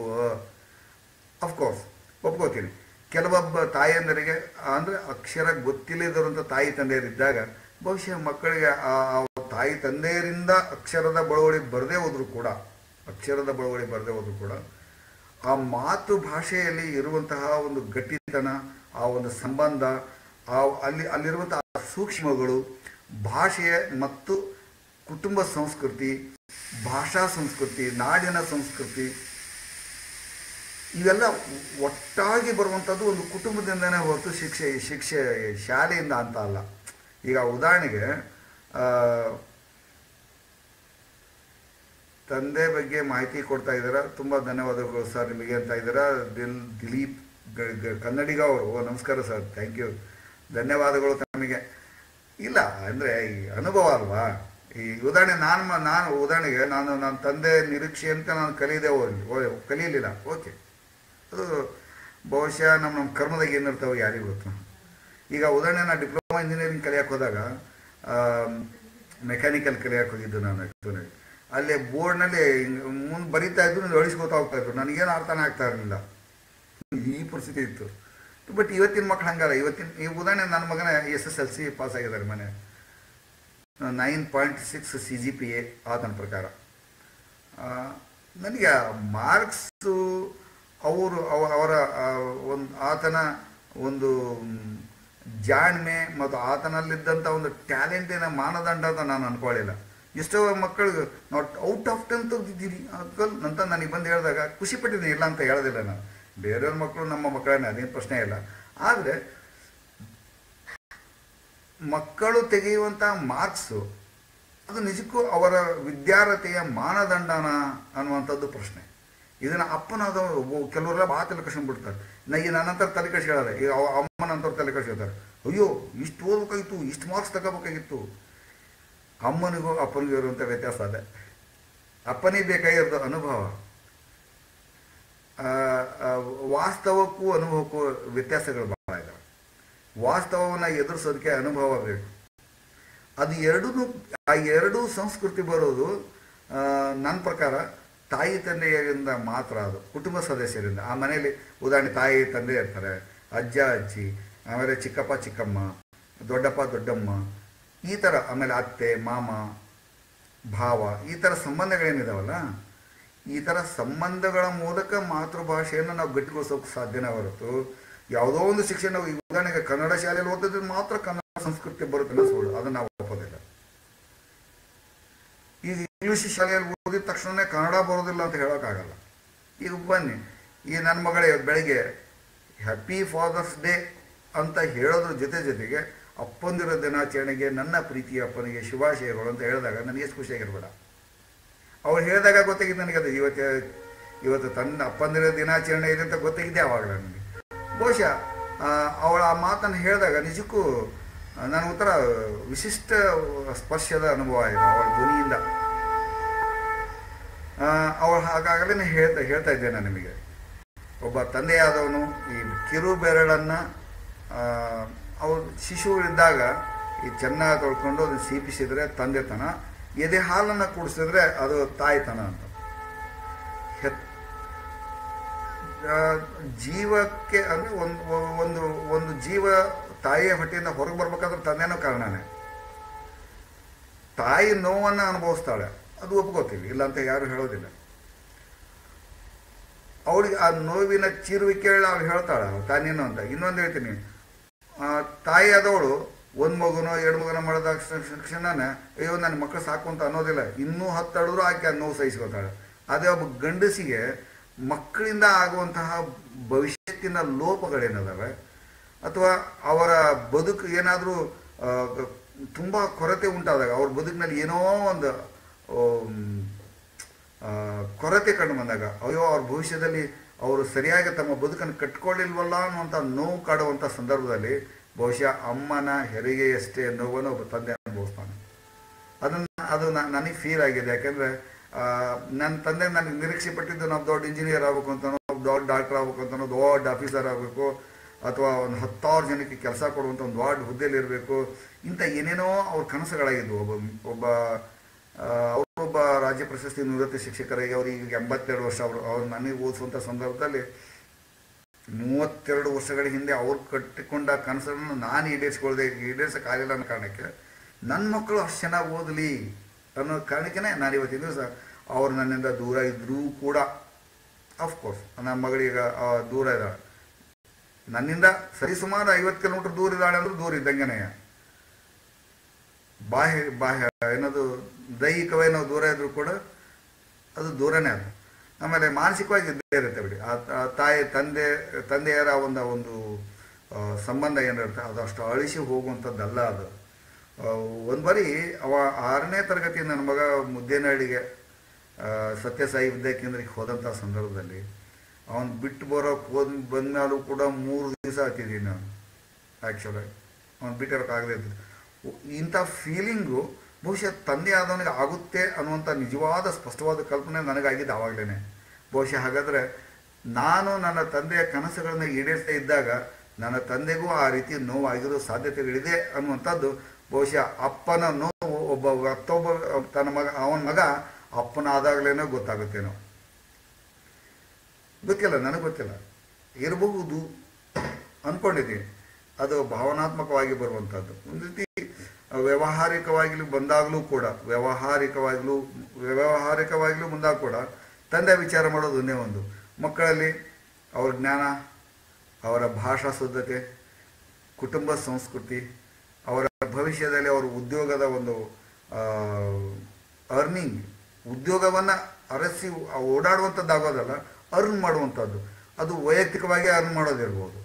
Speaker 1: ಅಫ್ಕೋರ್ಸ್ ಒಪ್ಕೋತೀನಿ ಕೆಲವೊಬ್ಬ ತಾಯಂದರಿಗೆ ಅಂದರೆ ಅಕ್ಷರ ಗೊತ್ತಿಲ್ಲದಿರುವಂಥ ತಾಯಿ ತಂದೆಯರಿದ್ದಾಗ ಬಹುಶಃ ಮಕ್ಕಳಿಗೆ ಆ ಆ ತಾಯಿ ತಂದೆಯರಿಂದ ಅಕ್ಷರದ ಬಳವಳಿ ಬರದೇ ಹೋದರೂ ಕೂಡ ಅಕ್ಷರದ ಬಳವಳಿ ಬರದೇ ಹೋದರೂ ಕೂಡ ಆ ಮಾತೃಭಾಷೆಯಲ್ಲಿ ಇರುವಂತಹ ಒಂದು ಗಟ್ಟಿತನ ಆ ಒಂದು ಸಂಬಂಧ ಆ ಅಲ್ಲಿ ಅಲ್ಲಿರುವಂತಹ ಸೂಕ್ಷ್ಮಗಳು ಭಾಷೆ ಮತ್ತು ಕುಟುಂಬ ಸಂಸ್ಕೃತಿ ಭಾಷಾ ಸಂಸ್ಕೃತಿ ನಾಡಿನ ಸಂಸ್ಕೃತಿ ಇವೆಲ್ಲ ಒಟ್ಟಾಗಿ ಬರುವಂಥದ್ದು ಒಂದು ಕುಟುಂಬದಿಂದನೇ ಹೊರತು ಶಿಕ್ಷೆ ಶಿಕ್ಷೆ ಶಾಲೆಯಿಂದ ಅಂತ ಅಲ್ಲ ಈಗ ಉದಾಹರಣೆಗೆ ಆ, ತಂದೆ ಬಗ್ಗೆ ಮಾಹಿತಿ ಕೊಡ್ತಾ ಇದ್ದೀರಾ ತುಂಬ ಧನ್ಯವಾದಗಳು ಸರ್ ನಿಮಗೆ ಅಂತ ಇದ್ದೀರಾ ದಿಲ್ ದಿಲೀಪ್ ಗ- ಗ- ಕನ್ನಡಿಗ ಅವರು ಓ ನಮಸ್ಕಾರ ಸರ್ ಥ್ಯಾಂಕ್ ಯು ಧನ್ಯವಾದಗಳು ತಮಗೆ ಇಲ್ಲ ಅಂದರೆ ಈ ಅನುಭವ ಅಲ್ವಾ ಈ ಉದಾಹರಣೆ ನಾನು ಮ- ನಾನು ಉದಾಹರಣೆಗೆ ನಾನು ನನ್ನ ತಂದೆ ನಿರೀಕ್ಷೆ ಅಂತ ನಾನು ಕಲಿಯದೆ ಹೋಗ್ಲಿ ಓ- ಕಲೀಲಿಲ್ಲ ಓಕೆ ಅದು ಬಹುಶಃ ನಮ್ಮ ನಮ್ಮ ಕರ್ಮದಾಗ ಏನಿರ್ತಾವೆ ಯಾರಿಗೂ ಗೊತ್ತು ಈಗ ಉದಾಹರಣೆ ನಾನು ಡಿಪ್ಲೊಮಾ ಇಂಜಿನಿಯರಿಂಗ್ ಕಲಿಯಕ್ಕೆ ಹೋದಾಗ ಮೆಕ್ಯಾನಿಕಲ್ ಕಲಿಯಕ್ಕೆ ಹೋಗಿದ್ದು ನಾನು ಆ್ಯಕ್ಚುಲಿ ಅಲ್ಲಿ ಬೋರ್ಡ್ನಲ್ಲಿ ಮುಂದೆ ಬರೀತಾ ಇದ್ದು ಅಳಿಸ್ಕೋತಾ ಹೋಗ್ತಾ ಇದ್ರು ನನಗೇನು ಅರ್ಥನೇ ಆಗ್ತಾ ಇರಲಿಲ್ಲ ಈ ಪರಿಸ್ಥಿತಿ ಇತ್ತು ಬಟ್ ಇವತ್ತಿನ ಮಕ್ಳು ಹಂಗಲ್ಲ ಇವತ್ತಿನ ಈ ಉದಾಹರಣೆ ನನ್ನ ಮಗನ S S L C pass ಆಗಿದ್ದಾರೆ ಮನೆ nine point six C G P A ಆತನ ಪ್ರಕಾರ ಆ, ನನಗೆ ಮಾರ್ಕ್ಸು ಅವರು ಅವ- ಅವರ ಒಂದು ಆತನ ಒಂದು ಮ್, ಜಾಣ್ಮೆ ಮತ್ತು ಆತನಲ್ಲಿದ್ದಂಥ ಒಂದು ಟ್ಯಾಲೆಂಟಿನ ಮಾನದಂಡ ಅಂತ ನಾನು ಅನ್ಕೊಳ್ಳಿಲ್ಲ ಎಷ್ಟೋ ಮಕ್ಕಳಿಗೆ ನಾವು ಔಟ್ ಆಫ್ ಟೆನ್ ತೆಗ್ದಿದ್ದೀರಿ ಅಂಕಲ್ ಅಂತ ನನಗೆ ಬಂದು ಹೇಳಿದಾಗ ಖುಷಿ ಪಟ್ಟಿದ್ದೀನಿ ಇಲ್ಲ ಅಂತ ಹೇಳೋದಿಲ್ಲ ನಾನು ಬೇರೆಯವ್ರ ಮಕ್ಕಳು ನಮ್ಮ ಮಕ್ಕಳನ್ನ ಅದೇನು ಪ್ರಶ್ನೆ ಇಲ್ಲ ಆದರೆ ಮಕ್ಕಳು ತೆಗೆಯುವಂಥ ಮಾರ್ಕ್ಸು ಅದು ನಿಜಕ್ಕೂ ಅವರ ವಿದ್ಯಾರ್ಹತೆಯ ಮಾನದಂಡನ ಅನ್ನುವಂಥದ್ದು ಪ್ರಶ್ನೆ ಇದನ್ನ ಅಪ್ಪನಾದ ಕೆಲವರೆಲ್ಲ ಭಾಳ ತಲೆ ಬಿಡ್ತಾರೆ ನಾ ಈ ನನ್ನಂತರ ತಲೆ ಕಡಿಸಿ ಹೇಳಲ್ಲ ಈಗ ಅವ ಅಮ್ಮನಂತರ ತಲೆ ಕಡಿಸಿ ಹೇಳ್ತಾರೆ ಅಯ್ಯೋ ಇಷ್ಟು ಓದ್ಬೇಕಾಗಿತ್ತು ಇಷ್ಟು ಮಾರ್ಕ್ಸ್ ತಗೋಬೇಕಾಗಿತ್ತು ಅಮ್ಮನಿಗೂ ಅಪ್ಪನಿಗೂ ಇರುವಂಥ ವ್ಯತ್ಯಾಸ ಅದೇ ಅಪ್ಪನಿಗೆ ಬೇಕಾಗಿರೋದು ಅನುಭವ ಆ, ಆ, ವಾಸ್ತವಕ್ಕೂ ಅನುಭವಕ್ಕೂ ವ್ಯತ್ಯಾಸಗಳು ಬಹಳ ಇದಾವೆ ವಾಸ್ತವವನ್ನು ಎದುರಿಸೋದಕ್ಕೆ ಅನುಭವ ಬೇಕು ಅದು ಎರಡೂ ಆ ಎರಡೂ ಸಂಸ್ಕೃತಿ ಬರೋದು ಆ, ನನ್ನ ಪ್ರಕಾರ ತಾಯಿ ತಂದೆಯರಿಂದ ಮಾತ್ರ ಅದು ಕುಟುಂಬ ಸದಸ್ಯರಿಂದ ಆ ಮನೆಯಲ್ಲಿ ಉದಾಹರಣೆ ತಾಯಿ ತಂದೆ ಇರ್ತಾರೆ ಅಜ್ಜ ಅಜ್ಜಿ ಆಮೇಲೆ ಚಿಕ್ಕಪ್ಪ ಚಿಕ್ಕಮ್ಮ ದೊಡ್ಡಪ್ಪ ದೊಡ್ಡಮ್ಮ ಈ ಥರ ಆಮೇಲೆ ಅತ್ತೆ ಮಾಮ ಭಾವ ಈ ಥರ ಸಂಬಂಧಗಳೇನಿದಾವಲ್ಲ ಈ ಥರ ಸಂಬಂಧಗಳ ಮೂಲಕ ಮಾತೃಭಾಷೆಯನ್ನು ನಾವು ಗಟ್ಟಿಗೊಳಿಸೋಕೆ ಸಾಧ್ಯನೇ ಹೊರತು ಯಾವುದೋ ಒಂದು ಶಿಕ್ಷಣ ನಾವು ಈಗ ಉದಾಹರಣೆಗೆ ಕನ್ನಡ ಶಾಲೆಯಲ್ಲಿ ಓದಿದ್ರೆ ಮಾತ್ರ ಕನ್ನಡ ಸಂಸ್ಕೃತಿ ಬರುತ್ತೆ ಅನ್ನೋ ಸುಳ್ಳು ಅದನ್ನು ನಾವು ಒಪ್ಪೋದಿಲ್ಲ ಈಗ ಇಂಗ್ಲಿಷ್ ಶಾಲೆಯಲ್ಲಿ ಓದಿದ ತಕ್ಷಣನೇ ಕನ್ನಡ ಬರೋದಿಲ್ಲ ಅಂತ ಹೇಳೋಕ್ಕಾಗಲ್ಲ ಈಗ ಬನ್ನಿ ಈ ನನ್ನ ಮಗಳೇ ಬೆಳಗ್ಗೆ ಹ್ಯಾಪಿ ಫಾದರ್ಸ್ ಡೇ ಅಂತ ಹೇಳೋದ್ರ ಜೊತೆ ಜೊತೆಗೆ ಅಪ್ಪಂದಿರೋ ದಿನಾಚರಣೆಗೆ ನನ್ನ ಪ್ರೀತಿಯ ಅಪ್ಪನಿಗೆ ಶುಭಾಶಯಗಳು ಅಂತ ಹೇಳಿದಾಗ ನನಗೆ ಎಷ್ಟು ಖುಷಿಯಾಗಿರ್ಬೇಡ ಅವ್ರು ಹೇಳಿದಾಗ ಗೊತ್ತಾಗಿದ್ದು ನನಗೆ ಅದು ಇವತ್ತು ಇವತ್ತು ತನ್ನ ಅಪ್ಪಂದಿರೋ ದಿನಾಚರಣೆ ಇದೆ ಅಂತ ಗೊತ್ತಾಗಿದ್ದೆ ಆವಾಗ ನನಗೆ ಬಹುಶಃ ಆ, ಅವಳ ಆ ಮಾತನ್ನು ಹೇಳಿದಾಗ ನಿಜಕ್ಕೂ ಆ, ನನ್ನ ಉತ್ತರ ವಿಶಿಷ್ಟ ಸ್ಪರ್ಶದ ಅನುಭವ ಆಯಿತು ಅವಳ ಧ್ವನಿಯಿಂದ ಅವಳು ಹಾಗಾಗಲೇ ಹೇಳ್ತಾ ಹೇಳ್ತಾ ಇದ್ದೆ ನಾನು ನಿಮಗೆ ಒಬ್ಬ ತಂದೆಯಾದವನು ಈ ಕಿರು ಬೆರಳನ್ನು ಅವ್ರು ಶಿಶು ಇದ್ದಾಗ ಈ ಚೆನ್ನಾಗಿ ತೊಳ್ಕೊಂಡು ಅದನ್ನು ಸೀಪಿಸಿದ್ರೆ ತಂದೆತನ ಎದೆ ಹಾಲನ್ನು ಕುಡಿಸಿದ್ರೆ ಅದು ತಾಯ್ತನ ಅಂತ ಹೆತ್ ಆ, ಜೀವಕ್ಕೆ ಅಂದರೆ ಒಂದು ಒಂದು ಒಂದು ಜೀವ ತಾಯಿಯ ಹೊಟ್ಟೆಯಿಂದ ಹೊರಗೆ ಬರ್ಬೇಕಾದ್ರೆ ತಂದೆನೋ ಕಾರಣನೇ ತಾಯಿ ನೋವನ್ನು ಅನುಭವಿಸ್ತಾಳೆ ಅದು ಒಪ್ಕೋತೀವಿ ಇಲ್ಲ ಅಂತ ಯಾರು ಹೇಳೋದಿಲ್ಲ ಅವಳಿಗೆ ಆ ನೋವಿನ ಚೀರುವಿಕೆ ಅವಳು ಹೇಳ್ತಾಳೆ ಅವ್ಳು ತಾನೇನು ಅಂತ ಇನ್ನೊಂದು ಹೇಳ್ತೀನಿ ಆ, ತಾಯಿ ಆದವಳು ಒಂದು ಮಗುನೋ ಎರಡು ಮಗುನೋ ಮಾಡಿದ ಕ್ಷಣನೇ ಅಯ್ಯೋ ನನ್ನ ಮಕ್ಕಳು ಸಾಕು ಅಂತ ಅನ್ನೋದಿಲ್ಲ ಇನ್ನೂ ಹತ್ತಡಿದ್ರು ಆಕೆ ಆ ನೋವು ಸಹಿಸ್ಕೊತಾಳೆ ಅದೇ ಒಬ್ಬ ಗಂಡಸಿಗೆ ಮಕ್ಕಳಿಂದ ಆಗುವಂತಹ ಭವಿಷ್ಯತ್ತಿನ ಲೋಪಗಳೇನದಾವೆ ಅಥವಾ ಅವರ ಬದುಕು ಏನಾದರೂ ತುಂಬ ಕೊರತೆ ಉಂಟಾದಾಗ ಅವ್ರ ಬದುಕಿನಲ್ಲಿ ಏನೋ ಒಂದು ಆಮ್, ಆ, ಕೊರತೆ ಕಂಡು ಬಂದಾಗ ಅಯ್ಯೋ ಅವ್ರ ಭವಿಷ್ಯದಲ್ಲಿ ಅವರು ಸರಿಯಾಗಿ ತಮ್ಮ ಬದುಕನ್ನು ಕಟ್ಕೊಳ್ಳಿಲ್ವಲ್ಲ ಅನ್ನುವಂಥ ನೋವು ಕಾಡುವಂಥ ಸಂದರ್ಭದಲ್ಲಿ ಬಹುಶಃ ಅಮ್ಮನ ಹೆರಿಗೆಯಷ್ಟೇ ನೋವನ್ನು ಒಬ್ಬ ತಂದೆ ಅನುಭವಿಸ್ತಾನೆ ಅದನ್ನು ಅದು ನ- ನನಗೆ ಫೀಲ್ ಆಗಿದೆ ಯಾಕೆಂದರೆ ನನ್ನ ತಂದೆ ನನಗೆ ನಿರೀಕ್ಷೆ ಪಟ್ಟಿದ್ದು ನಾವು ದೊಡ್ಡ ಇಂಜಿನಿಯರ್ ಆಗಬೇಕು ಅಂತನೋ ದೊಡ್ಡ ಡಾಕ್ಟರ್ ಆಗಬೇಕು ಅಂತನೋ ದೊಡ್ಡ ಆಫೀಸರ್ ಆಗಬೇಕು ಅಥವಾ ಒಂದು ಹತ್ತಾರು ಜನಕ್ಕೆ ಕೆಲಸ ಕೊಡುವಂಥ ಒಂದು ದೊಡ್ಡ ಹುದ್ದೆಯಲ್ಲಿ ಇರಬೇಕು ಇಂಥ ಏನೇನೋ ಅವ್ರ ಕನಸುಗಳಾಗಿದ್ವು ಒಬ್ಬ ಒಬ್ಬ ಆ, ಅವರೊಬ್ಬ ರಾಜ್ಯ ಪ್ರಶಸ್ತಿ ನಿವೃತ್ತಿ ಶಿಕ್ಷಕರಾಗಿ ಅವ್ರಿಗೆ ಈಗ ಎಂಬತ್ತೆರಡು ವರ್ಷ ಅವರು ಅವ್ರು ನನಗೆ ಓದಿಸುವಂಥ ಸಂದರ್ಭದಲ್ಲಿ ಮೂವತ್ತೆರಡು ವರ್ಷಗಳ ಹಿಂದೆ ಅವ್ರು ಕಟ್ಟಿಕೊಂಡ ಕನಸನ್ನು ನಾನು ಈಡೇರಿಸ್ಕೊಳ್ದೆ ಈಡೇರಿಸೋಕ್ಕಾಗಲಿಲ್ಲ ಅನ್ನೋ ಕಾರಣಕ್ಕೆ ನನ್ನ ಮಕ್ಕಳು ಅಷ್ಟು ಚೆನ್ನಾಗಿ ಓದಲಿ ಅನ್ನೋ ಕಾರಣಕ್ಕೆ ನಾನು ಇವತ್ತಿನ ದಿವಸ ಅವ್ರು ನನ್ನಿಂದ ದೂರ ಇದ್ದರೂ ಕೂಡ ಅಫ್ಕೋರ್ಸ್ ನನ್ನ ಮಗಳೀಗ ಆ, ದೂರ ಇದ್ದಾಳೆ ನನ್ನಿಂದ ಸರಿಸುಮಾರು ಐವತ್ತು ಕಿಲೋಮೀಟರ್ ದೂರ ಇದ್ದಾಳೆ ಅಂದ್ರೆ ದೂರ ಇದ್ದಂಗೆನೆಯ ಬಾಹ್ಯ ಬಾಹ್ಯ ಏನದು ದೈಹಿಕವಾಗಿ ನಾವು ದೂರ ಇದ್ರೂ ಕೂಡ ಅದು ದೂರನೇ ಅದು ಆಮೇಲೆ ಮಾನಸಿಕವಾಗಿ ಇದ್ದೇ ಇರುತ್ತೆ ಬಿಡಿ ಆ ಆ ತಾಯಿ ತಂದೆ ತಂದೆಯರ ಒಂದು ಒಂದು ಆ, ಸಂಬಂಧ ಏನಿರುತ್ತೆ ಅದು ಅಷ್ಟು ಅಳಿಸಿ ಹೋಗುವಂಥದ್ದಲ್ಲ ಅದು ಒಂದು ಬಾರಿ ಅವ ಆರನೇ ತರಗತಿ ನನ್ನ ಮಗ ಮುದ್ದೇನಹಳ್ಳಿಗೆ ಆ, ಸತ್ಯಸಾಯಿ ವಿದ್ಯಾಕೇಂದ್ರಕ್ಕೆ ಹೋದಂಥ ಸಂದರ್ಭದಲ್ಲಿ ಅವನು ಬಿಟ್ಟು ಬರೋಕೆ ಹೋದ್ ಬಂದ್ಮೇಲೂ ಕೂಡ ಮೂರು ದಿವಸ ಹತ್ತಿದ್ದೀನಿ ನಾನು ಆ್ಯಕ್ಚುಲಾಗಿ ಅವ್ನು ಬಿಟ್ಟಿರೋಕ್ಕಾಗದೇ ಇರ್ತದೆ ಇಂಥ ಫೀಲಿಂಗು ಬಹುಶಃ ತಂದೆ ಆದವನಿಗೆ ಆಗುತ್ತೆ ಅನ್ನುವಂಥ ನಿಜವಾದ ಸ್ಪಷ್ಟವಾದ ಕಲ್ಪನೆ ನನಗಾಗಿದ್ದು ಆವಾಗಲೇ ಬಹುಶಃ ಹಾಗಾದರೆ ನಾನು ನನ್ನ ತಂದೆಯ ಕನಸುಗಳನ್ನು ಈಡೇರಿಸ್ತಾ ಇದ್ದಾಗ ನನ್ನ ತಂದೆಗೂ ಆ ರೀತಿ ನೋವಾಗಿರೋ ಸಾಧ್ಯತೆಗಳಿದೆ ಅನ್ನುವಂಥದ್ದು ಬಹುಶಃ ಅಪ್ಪನ ನೋವು ಒಬ್ಬ ಮತ್ತೊಬ್ಬ ತನ್ನ ಮಗ ಅವನ ಮಗ ಅಪ್ಪನ ಆದಾಗಲೇನೋ ಗೊತ್ತಾಗುತ್ತೇನೋ ಗೊತ್ತಿಲ್ಲ ನನಗೆ ಗೊತ್ತಿಲ್ಲ ಇರಬಹುದು ಅಂದ್ಕೊಂಡಿದ್ದೀನಿ ಅದು ಭಾವನಾತ್ಮಕವಾಗಿ ಬರುವಂಥದ್ದು ಒಂದು ರೀತಿ ವ್ಯಾವಹಾರಿಕವಾಗಲೂ ಬಂದಾಗಲೂ ಕೂಡ ವ್ಯಾವಹಾರಿಕವಾಗಲೂ ವ್ಯಾವಹಾರಿಕವಾಗಲೂ ಮುಂದಾಗ ಕೂಡ ತಂದೆ ವಿಚಾರ ಮಾಡೋದು ಒಂದೇ ಒಂದು ಮಕ್ಕಳಲ್ಲಿ ಅವ್ರ ಜ್ಞಾನ ಅವರ ಭಾಷಾ ಶುದ್ಧತೆ ಕುಟುಂಬ ಸಂಸ್ಕೃತಿ ಅವರ ಭವಿಷ್ಯದಲ್ಲಿ ಅವರ ಉದ್ಯೋಗದ ಒಂದು ಅರ್ನಿಂಗ್ ಉದ್ಯೋಗವನ್ನು ಅರಸಿ ಓಡಾಡುವಂಥದ್ದಾಗೋದಲ್ಲ ಅರ್ನ್ ಮಾಡುವಂಥದ್ದು ಅದು ವೈಯಕ್ತಿಕವಾಗಿ ಅರ್ನ್ ಮಾಡೋದಿರ್ಬೋದು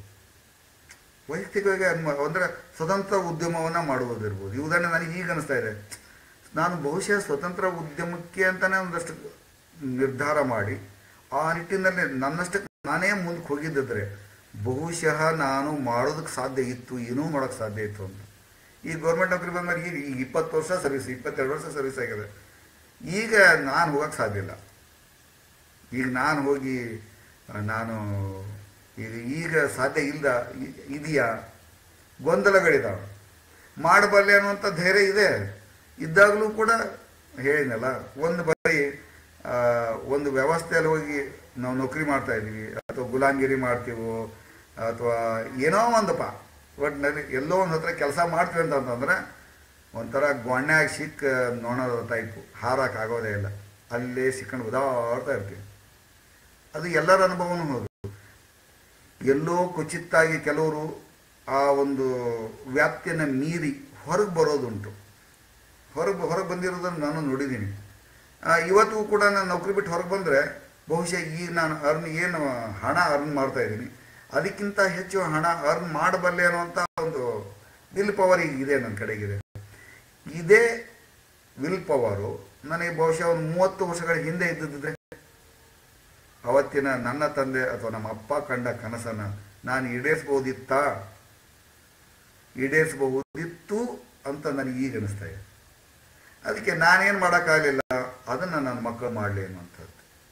Speaker 1: ವೈಯಕ್ತಿಕವಾಗಿ ಅರ್ನ್ ಮಾ ಅಂದರೆ ಸ್ವತಂತ್ರ ಉದ್ಯಮವನ್ನು ಮಾಡುವುದಿರ್ಬೋದು ಈ ಉದಾಹರಣೆ ನನಗೆ ಈಗ ಅನಿಸ್ತಾ ಇದೆ ನಾನು ಬಹುಶಃ ಸ್ವತಂತ್ರ ಉದ್ಯಮಕ್ಕೆ ಅಂತಲೇ ಒಂದಷ್ಟು ನಿರ್ಧಾರ ಮಾಡಿ ಆ ನಿಟ್ಟಿನಲ್ಲಿ ನನ್ನಷ್ಟಕ್ಕೆ ನಾನೇ ಮುಂದಕ್ಕೆ ಹೋಗಿದ್ದಿದ್ರೆ ಬಹುಶಃ ನಾನು ಮಾಡೋದಕ್ಕೆ ಸಾಧ್ಯ ಇತ್ತು ಏನೂ ಮಾಡೋಕ್ಕೆ ಸಾಧ್ಯ ಇತ್ತು ಅಂತ ಈ ಗೌರ್ಮೆಂಟ್ ನೌಕರಿ ಬಂದ್ಮೇಲೆ ಈಗ ಈಗ ಇಪ್ಪತ್ತು ವರ್ಷ ಸರ್ವಿಸ್ ಇಪ್ಪತ್ತೆರಡು ವರ್ಷ ಸರ್ವಿಸ್ ಆಗಿದೆ ಈಗ ನಾನು ಹೋಗಕ್ಕೆ ಸಾಧ್ಯ ಇಲ್ಲ ಈಗ ನಾನು ಹೋಗಿ ಆ, ನಾನು ಈಗ ಈಗ ಸಾಧ್ಯ ಇಲ್ಲ ಇ- ಇದೆಯಾ ಗೊಂದಲಗಳಿದಾವೆ ಮಾಡಬಲ್ಲೆ ಅನ್ನುವಂಥ ಧೈರ್ಯ ಇದೆ ಇದ್ದಾಗಲೂ ಕೂಡ ಹೇಳಿನಲ್ಲ ಒಂದು ಬಾರಿ ಆ, ಒಂದು ವ್ಯವಸ್ಥೆಯಲ್ಲಿ ಹೋಗಿ ನಾವು ನೌಕರಿ ಮಾಡ್ತಾ ಇದ್ದೀವಿ ಅಥವಾ ಗುಲಾಮ್ಗಿರಿ ಮಾಡ್ತೀವೋ ಅಥವಾ ಏನೋ ಒಂದಪ್ಪ ಒಟ್ಟಿನಲ್ಲಿ ಎಲ್ಲೋ ಒಂದು ಹತ್ರ ಕೆಲಸ ಮಾಡ್ತೀವಿ ಅಂತಂತಂದ್ರೆ ಒಂಥರ ಗೊಣ್ಣಾಗಿ ಸಿಕ್ಕ ನೋಣದ ಟೈಪು ಹಾರಕ್ಕಾಗೋದೇ ಇಲ್ಲ ಅಲ್ಲೇ ಸಿಕ್ಕೊಂಡು ಉದಾಡ್ತಾ ಇರ್ತೀವಿ ಅದು ಎಲ್ಲರ ಅನುಭವನೂ ಹೌದು ಎಲ್ಲೋ ಕುಚಿತ್ತಾಗಿ ಕೆಲವರು ಆ ಒಂದು ವ್ಯಾಪ್ತಿಯನ್ನು ಮೀರಿ ಹೊರಗೆ ಬರೋದುಂಟು ಹೊರಗೆ ಹೊರಗೆ ಬಂದಿರೋದನ್ನು ನಾನು ನೋಡಿದ್ದೀನಿ ಆ, ಇವತ್ತಿಗೂ ಕೂಡ ನಾನು ನೌಕರಿ ಬಿಟ್ಟು ಹೊರಗೆ ಬಂದರೆ ಬಹುಶಃ ಈಗ ನಾನು ಅರ್ನ್ ಏನು ಹಣ ಅರ್ನ್ ಮಾಡ್ತಾ ಇದ್ದೀನಿ ಅದಕ್ಕಿಂತ ಹೆಚ್ಚು ಹಣ ಅರ್ನ್ ಮಾಡಬಲ್ಲೆ ಅನ್ನುವಂಥ ಒಂದು ವಿಲ್ ಪವರ್ ಈಗ ಇದೆ ನನ್ನ ಕಡೆಗಿದೆ ಇದೇ ವಿಲ್ ಪವರು ನನಗೆ ಬಹುಶಃ ಒಂದು ಮೂವತ್ತು ವರ್ಷಗಳ ಹಿಂದೆ ಇದ್ದಿದ್ದರೆ ಅವತ್ತಿನ ನನ್ನ ತಂದೆ ಅಥವಾ ನಮ್ಮ ಅಪ್ಪ ಕಂಡ ಕನಸನ್ನು ನಾನು ಈಡೇರಿಸ್ಬೋದಿತ್ತಾ ಈಡೇರಿಸಬಹುದಿತ್ತು ಅಂತ ನನಗೆ ಈಗ ಅನಿಸ್ತಾ ಇದೆ ಅದಕ್ಕೆ ನಾನೇನು ಮಾಡೋಕ್ಕಾಗಲಿಲ್ಲ ಅದನ್ನು ನನ್ನ ಮಕ್ಕಳು ಮಾಡಲಿ ಅನ್ನುವಂಥದ್ದು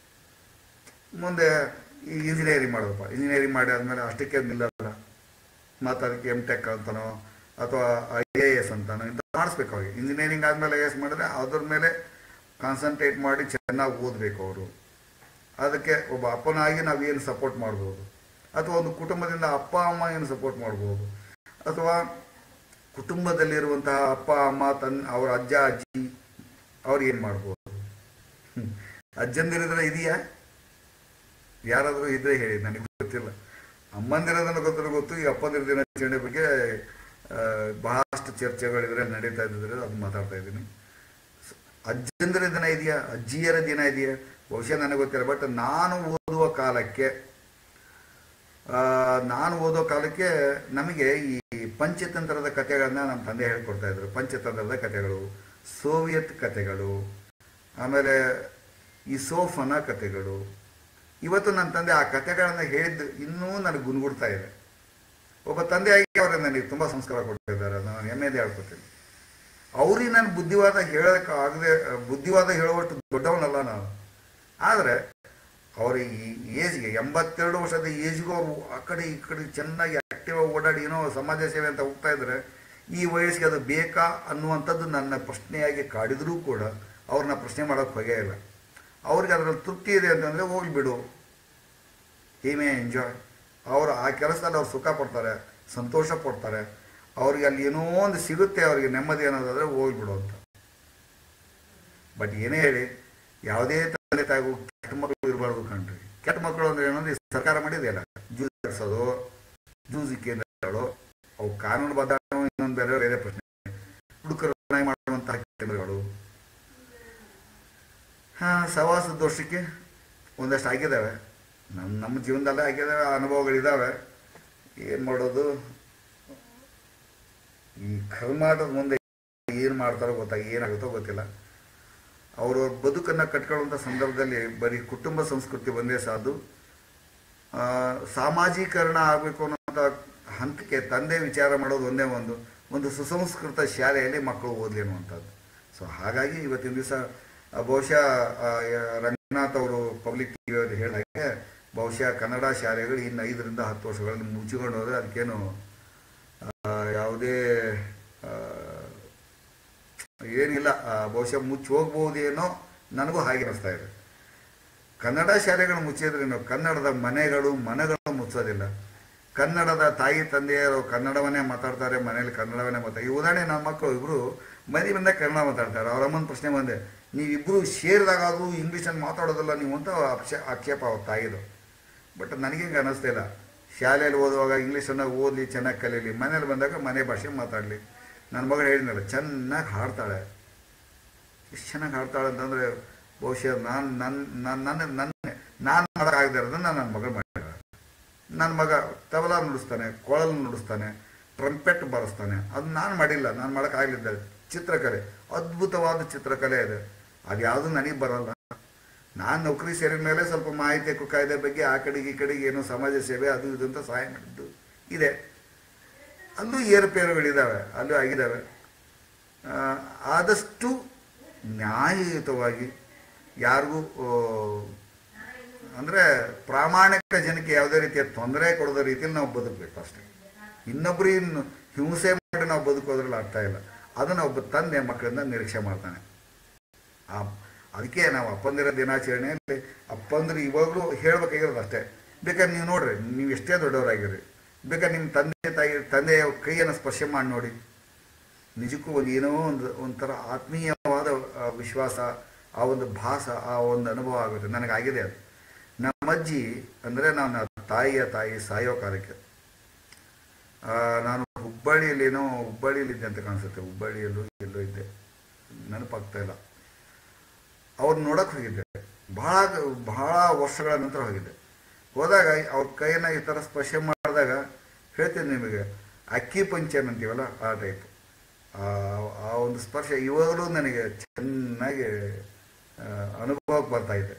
Speaker 1: ಮುಂದೆ ಈ ಇಂಜಿನಿಯರಿಂಗ್ ಮಾಡೋದಪ್ಪ ಇಂಜಿನಿಯರಿಂಗ್ ಮಾಡಿ ಆದಮೇಲೆ ಅಷ್ಟಕ್ಕೆ ನಿಲ್ಲಲ್ಲ ಮತ್ತು ಅದಕ್ಕೆ ಎಮ್ ಟೆಕ್ ಅಂತನೋ ಅಥವಾ ಐ ಎ ಎಸ್ ಅಂತಾನೋ ಇಂಥ ಮಾಡಿಸ್ಬೇಕು ಅವ್ರಿಗೆ ಇಂಜಿನಿಯರಿಂಗ್ ಆದಮೇಲೆ ಐ ಎಸ್ ಮಾಡಿದ್ರೆ ಅದ್ರ ಮೇಲೆ ಕಾನ್ಸಂಟ್ರೇಟ್ ಮಾಡಿ ಚೆನ್ನಾಗಿ ಓದಬೇಕು ಅವರು ಅದಕ್ಕೆ ಒಬ್ಬ ಅಪ್ಪನಾಗಿ ನಾವು ಏನು ಸಪೋರ್ಟ್ ಮಾಡ್ಬೋದು ಅಥವಾ ಒಂದು ಕುಟುಂಬದಿಂದ ಅಪ್ಪ ಅಮ್ಮ ಏನು ಸಪೋರ್ಟ್ ಮಾಡ್ಬೋದು ಅಥವಾ ಕುಟುಂಬದಲ್ಲಿರುವಂತಹ ಅಪ್ಪ ಅಮ್ಮ ತನ್ನ ಅವ್ರ ಅಜ್ಜ ಅಜ್ಜಿ ಅವ್ರು ಏನು ಮಾಡ್ಬೋದು ಹ್ಮ್. ಅಜ್ಜಂದಿರಿದ್ರೆ ಇದೆಯಾ ಯಾರಾದರೂ ಇದ್ರೆ ಹೇಳಿ ನನಗೆ ಗೊತ್ತಿಲ್ಲ ಅಮ್ಮಂದಿರೋದನ್ನು ಗೊತ್ತಿರೋ ಗೊತ್ತು ಈ ಅಪ್ಪಂದಿರ ದಿನಾಚರಣೆ ಬಗ್ಗೆ ಆ, ಬಹಳಷ್ಟು ಚರ್ಚೆಗಳಿದ್ರೆ ನಡೀತಾ ಇದ್ದಿದ್ರೆ ಅದು ಮಾತಾಡ್ತಾ ಇದ್ದೀನಿ ಅಜ್ಜಂದಿರ ದಿನ ಇದೆಯಾ ಅಜ್ಜಿಯರ ದಿನ ಇದೆಯಾ ಬಹುಶಃ ನನಗೆ ಗೊತ್ತಿಲ್ಲ ಬಟ್ ನಾನು ಓದುವ ಕಾಲಕ್ಕೆ ಆ, ನಾನು ಓದೋ ಕಾಲಕ್ಕೆ ನಮಗೆ ಈ ಪಂಚತಂತ್ರದ ಕಥೆಗಳನ್ನ ನಮ್ಮ ತಂದೆ ಹೇಳ್ಕೊಡ್ತಾ ಇದ್ರು ಪಂಚತಂತ್ರದ ಕಥೆಗಳು ಸೋವಿಯತ್ ಕಥೆಗಳು ಆಮೇಲೆ ಈ ಸೋಫನ ಕಥೆಗಳು ಇವತ್ತು ನನ್ನ ತಂದೆ ಆ ಕಥೆಗಳನ್ನು ಹೇಳಿದ್ದು ಇನ್ನೂ ನನಗೆ ಗುನ್ಗುಡ್ತಾ ಇದೆ ಒಬ್ಬ ತಂದೆಯಾಗಿ ಅವರು ನನಗೆ ತುಂಬ ಸಂಸ್ಕಾರ ಕೊಟ್ಟಿದ್ದಾರೆ ನಾನು ಹೆಮ್ಮೆದೆ ಹೇಳ್ಕೊತೀನಿ ಅವ್ರಿಗೆ ನಾನು ಬುದ್ಧಿವಾದ ಹೇಳೋಕೆ ಆಗದೆ ಬುದ್ಧಿವಾದ ಹೇಳುವಷ್ಟು ದೊಡ್ಡವನಲ್ಲ ನಾನು ಆದರೆ ಅವರ ಈ ಏಜ್ಗೆ ಎಂಬತ್ತೆರಡು ವರ್ಷದ ಏಜ್ಗೂ ಅವರು ಆ ಕಡೆ ಈ ಕಡೆ ಚೆನ್ನಾಗಿ ಆಕ್ಟಿವ್ ಆಗಿ ಓಡಾಡಿ ಏನೋ ಸಮಾಜ ಸೇವೆ ಅಂತ ಹೋಗ್ತಾ ಇದ್ದಾರೆ ಈ ವಯಸ್ಸಿಗೆ ಅದು ಬೇಕಾ ಅನ್ನುವಂಥದ್ದು ನನ್ನ ಪ್ರಶ್ನೆಯಾಗಿ ಕಾಡಿದರೂ ಕೂಡ ಅವ್ರನ್ನ ಪ್ರಶ್ನೆ ಮಾಡೋಕ್ಕೆ ಹೋಗೇ ಇಲ್ಲ ಅವ್ರಿಗೆ ಅದರಲ್ಲಿ ತೃಪ್ತಿ ಇದೆ ಅಂತಂದರೆ ಹೋಗ್ಲಿ ಬಿಡು ಹಿ ಮೇ ಎಂಜಾಯ್ ಅವರು ಆ ಕೆಲಸದಲ್ಲಿ ಅವ್ರು ಸುಖ ಪಡ್ತಾರೆ ಸಂತೋಷ ಪಡ್ತಾರೆ ಅವ್ರಿಗೆ ಅಲ್ಲಿ ಏನೋ ಒಂದು ಸಿಗುತ್ತೆ ಅವರಿಗೆ ನೆಮ್ಮದಿ ಅನ್ನೋದಾದರೆ ಹೋಗ್ಬಿಡು ಅಂತ ಬಟ್ ಏನೇ ಹೇಳಿ ಯಾವುದೇ ತಂದೆ ತಾಯಿಗೂ ಕೆಟ್ಟ ಮಕ್ಕಳು ಇರಬಾರ್ದು ಕಣ್ರಿ ಕೆಟ್ಟ ಮಕ್ಕಳು ಅಂದ್ರೆ ಏನಂದ್ರೆ ಈ ಸರ್ಕಾರ ಮಾಡಿದೆಯಲ್ಲ ಜೂಜ್ ಆಡಿಸೋದು ಜೂಜಿ ಕೇಂದ್ರಗಳು ಅವು ಕಾನೂನು ಬದ್ಧ ಇನ್ನೊಂದು ಬೇರೆ ಬೇರೆ ಪ್ರಶ್ನೆ ಹುಡುಕರು ಮಾಡುವಂತಹ ಕೇಂದ್ರಗಳು ಹಾ ಸವಾಸ ದೋಷಕ್ಕೆ ಒಂದಷ್ಟು ಆಗಿದ್ದಾವೆ ನಮ್ಮ ನಮ್ಮ ಜೀವನದಲ್ಲೇ ಆಗಿದ್ದಾವೆ ಅನುಭವಗಳಿದ್ದಾವೆ ಏನು ಮಾಡೋದು ಈ ಕರ್ಮಾಟದ ಮುಂದೆ ಏನು ಮಾಡ್ತಾರೋ ಗೊತ್ತಾಗಿ ಏನಾಗುತ್ತೋ ಗೊತ್ತಿಲ್ಲ ಅವರು ಬದುಕನ್ನು ಕಟ್ಕೊಳ್ಳುವಂಥ ಸಂದರ್ಭದಲ್ಲಿ ಬರೀ ಕುಟುಂಬ ಸಂಸ್ಕೃತಿ ಒಂದೇ ಸಾಧು ಆ, ಸಾಮಾಜೀಕರಣ ಆಗಬೇಕು ಅನ್ನೋಂಥ ಹಂತಕ್ಕೆ ತಂದೆ ವಿಚಾರ ಮಾಡೋದು ಒಂದೇ ಒಂದು ಒಂದು ಸುಸಂಸ್ಕೃತ ಶಾಲೆಯಲ್ಲಿ ಮಕ್ಕಳು ಓದಲಿ ಅನ್ನುವಂಥದ್ದು ಸೊ ಹಾಗಾಗಿ ಇವತ್ತಿನ ದಿವಸ ಬಹುಶಃ ಆ, ಯ- ರಂಗನಾಥ್ ಅವರು ಪಬ್ಲಿಕ್ ಟಿ ವಿ ಹೇಳಿದಾಗೆ ಬಹುಶಃ ಕನ್ನಡ ಶಾಲೆಗಳು ಇನ್ನು ಐದರಿಂದ ಹತ್ತು ವರ್ಷಗಳಲ್ಲಿ ಮುಚ್ಚಿಕೊಂಡು ಹೋದರೆ ಅದಕ್ಕೇನು ಆ, ಯಾವುದೇ ಆ, ಏನಿಲ್ಲ ಆ, ಬಹುಶಃ ಮುಚ್ಚಿ ಹೋಗ್ಬೋದೇನೋ ನನಗೂ ಹಾಗೆ ಅನಿಸ್ತಾ ಇದೆ ಕನ್ನಡ ಶಾಲೆಗಳು ಮುಚ್ಚಿದ್ರೇನು ಕನ್ನಡದ ಮನೆಗಳು ಮನೆಗಳು ಮುಚ್ಚೋದಿಲ್ಲ ಕನ್ನಡದ ತಾಯಿ ತಂದೆಯರು ಕನ್ನಡವನ್ನೇ ಮಾತಾಡ್ತಾರೆ ಮನೇಲಿ ಕನ್ನಡವನ್ನೇ ಮಾತಾಡ್ತಾರೆ ಈ ಉದಾಹರಣೆ ನನ್ನ ಮಕ್ಕಳು ಇಬ್ಬರು ಮನೆ ಬಂದಾಗ ಕನ್ನಡ ಮಾತಾಡ್ತಾರೆ ಅವ್ರ ಅಮ್ಮನ ಪ್ರಶ್ನೆ ಬಂದೆ ನೀವಿಬ್ಬರು ಸೇರಿದಾಗಾದರೂ ಇಂಗ್ಲೀಷನ್ನು ಮಾತಾಡೋದಿಲ್ಲ ನೀವು ಅಂತ ಅಕ್ಷ ಆಕ್ಷೇಪ ಅವ್ರ ತಾಯಿದು ಬಟ್ ನನಗೆ ಹಿಂಗೆ ಅನ್ನಿಸ್ತಿಲ್ಲ ಶಾಲೆಯಲ್ಲಿ ಓದುವಾಗ ಇಂಗ್ಲೀಷನ್ನು ಓದಲಿ ಚೆನ್ನಾಗಿ ಕಲೀಲಿ ಮನೇಲಿ ಬಂದಾಗ ಮನೆ ಭಾಷೆ ಮಾತಾಡಲಿ ನನ್ನ ಮಗಳು ಹೇಳಿದ್ನಲ್ಲ ಚೆನ್ನಾಗಿ ಹಾಡ್ತಾಳೆ ಎಷ್ಟು ಚೆನ್ನಾಗಿ ಹಾಡ್ತಾಳೆ ಅಂತಂದರೆ ಬಹುಶಃ ನಾನು ನನ್ನ ನನ್ನ ನನ್ನ ನನ್ನ ನಾನು ಮಾಡೋಕ್ಕಾಗದೇ ಇರೋದನ್ನ ನನ್ನ ಮಗಳು ಮಾಡಿದ್ದಾಳೆ ನನ್ನ ಮಗ ತಬಲಾ ನುಡಿಸ್ತಾನೆ ಕೊಳಲು ನುಡಿಸ್ತಾನೆ ಟ್ರಂಪೆಟ್ ಬರೆಸ್ತಾನೆ ಅದು ನಾನು ಮಾಡಿಲ್ಲ ನಾನು ಮಾಡೋಕ್ಕಾಗಲಿದ್ದ ಚಿತ್ರಕಲೆ ಅದ್ಭುತವಾದ ಚಿತ್ರಕಲೆ ಇದೆ ಅದು ಯಾವುದು ನನಗೆ ಬರಲ್ಲ ನಾನು ನೌಕರಿ ಸೇರಿದ ಮೇಲೆ ಸ್ವಲ್ಪ ಮಾಹಿತಿ ಹಕ್ಕು ಕಾಯ್ದೆ ಬಗ್ಗೆ ಆ ಕಡೆಗೆ ಈ ಕಡೆಗೆ ಏನೋ ಸಮಾಜ ಸೇವೆ ಅದು ಇದು ಅಂತ ಸಹಾಯ ಮಾಡಿದ್ದು ಇದೆ ಅಲ್ಲೂ ಏರುಪೇರುಗಳಿದ್ದಾವೆ ಅಲ್ಲೂ ಆಗಿದ್ದಾವೆ ಆ, ಆದಷ್ಟು ನ್ಯಾಯಯುತವಾಗಿ ಯಾರಿಗೂ ಅಂದರೆ ಪ್ರಾಮಾಣಿಕ ಜನಕ್ಕೆ ಯಾವುದೇ ರೀತಿಯ ತೊಂದರೆ ಕೊಡದ ರೀತಿಯಲ್ಲಿ ನಾವು ಬದುಕಬೇಕು ಅಷ್ಟೇ ಇನ್ನೊಬ್ಬರಿನ್ನು ಹಿಂಸೆ ಮಾಡಿ ನಾವು ಬದುಕೋದ್ರಲ್ಲಿ ಅರ್ಥ ಇಲ್ಲ ಅದನ್ನು ಒಬ್ಬ ತಂದೆ ಮಕ್ಕಳಿಂದ ನಿರೀಕ್ಷೆ ಮಾಡ್ತಾನೆ ಆ ಅದಕ್ಕೆ ನಾವು ಅಪ್ಪಂದಿರ ದಿನಾಚರಣೆಯಲ್ಲಿ ಅಪ್ಪಂದ್ರು ಇವಾಗಲೂ ಹೇಳ್ಬೇಕಾಗಿರೋದು ಅಷ್ಟೇ ಬೇಕಾದ್ರೆ ನೀವು ನೋಡ್ರಿ ನೀವು ಎಷ್ಟೇ ದೊಡ್ಡವರಾಗಿರ್ರಿ ಬೇಕಾದ್ರೆ ನಿಮ್ಮ ತಂದೆ ತಾಯಿ ತಂದೆಯ ಕೈಯನ್ನು ಸ್ಪರ್ಶ ಮಾಡಿ ನೋಡಿ ನಿಜಕ್ಕೂ ಒಂದು ಏನೋ ಒಂದು ಒಂಥರ ಆತ್ಮೀಯವಾದ ಆ, ವಿಶ್ವಾಸ ಆ ಒಂದು ಭಾಸ ಆ ಒಂದು ಅನುಭವ ಆಗುತ್ತೆ ನನಗಾಗಿದೆ ಅದು ನಮ್ಮ ಅಜ್ಜಿ ಅಂದರೆ ನನ್ನ ತಾಯಿಯ ತಾಯಿ ಸಾಯೋ ಕಾಲಕ್ಕೆ ಆ, ನಾನು ಹುಬ್ಬಳ್ಳಿಯಲ್ಲಿ ಏನೋ ಹುಬ್ಬಳ್ಳಿಯಲ್ಲಿ ಇದ್ದೆ ಅಂತ ಕಾಣಿಸುತ್ತೆ ಹುಬ್ಬಳ್ಳಿಯಲ್ಲೂ ಎಲ್ಲೋ ಇದ್ದೆ ನೆನಪಾಗ್ತಾ ಇಲ್ಲ ಅವ್ರು ನೋಡಕ್ಕೆ ಹೋಗಿದ್ದೆ ಬಹಳ ಬಹಳ ವರ್ಷಗಳ ನಂತರ ಹೋಗಿದ್ದೆ ಹೋದಾಗ ಅವ್ರ ಕೈಯನ್ನು ಈ ಥರ ಸ್ಪರ್ಶ ಮಾಡಿದಾಗ ಹೇಳ್ತೀನಿ ನಿಮಗೆ ಅಕ್ಕಿ ಪಂಚನ್ ಅಂತೀವಲ್ಲ ಆ ಟೈಪ್ ಆ ಒಂದು ಸ್ಪರ್ಶ ಇವಾಗಲೂ ನನಗೆ ಚೆನ್ನಾಗಿ ಆ, ಅನುಭವಕ್ಕೆ ಬರ್ತಾ ಇದೆ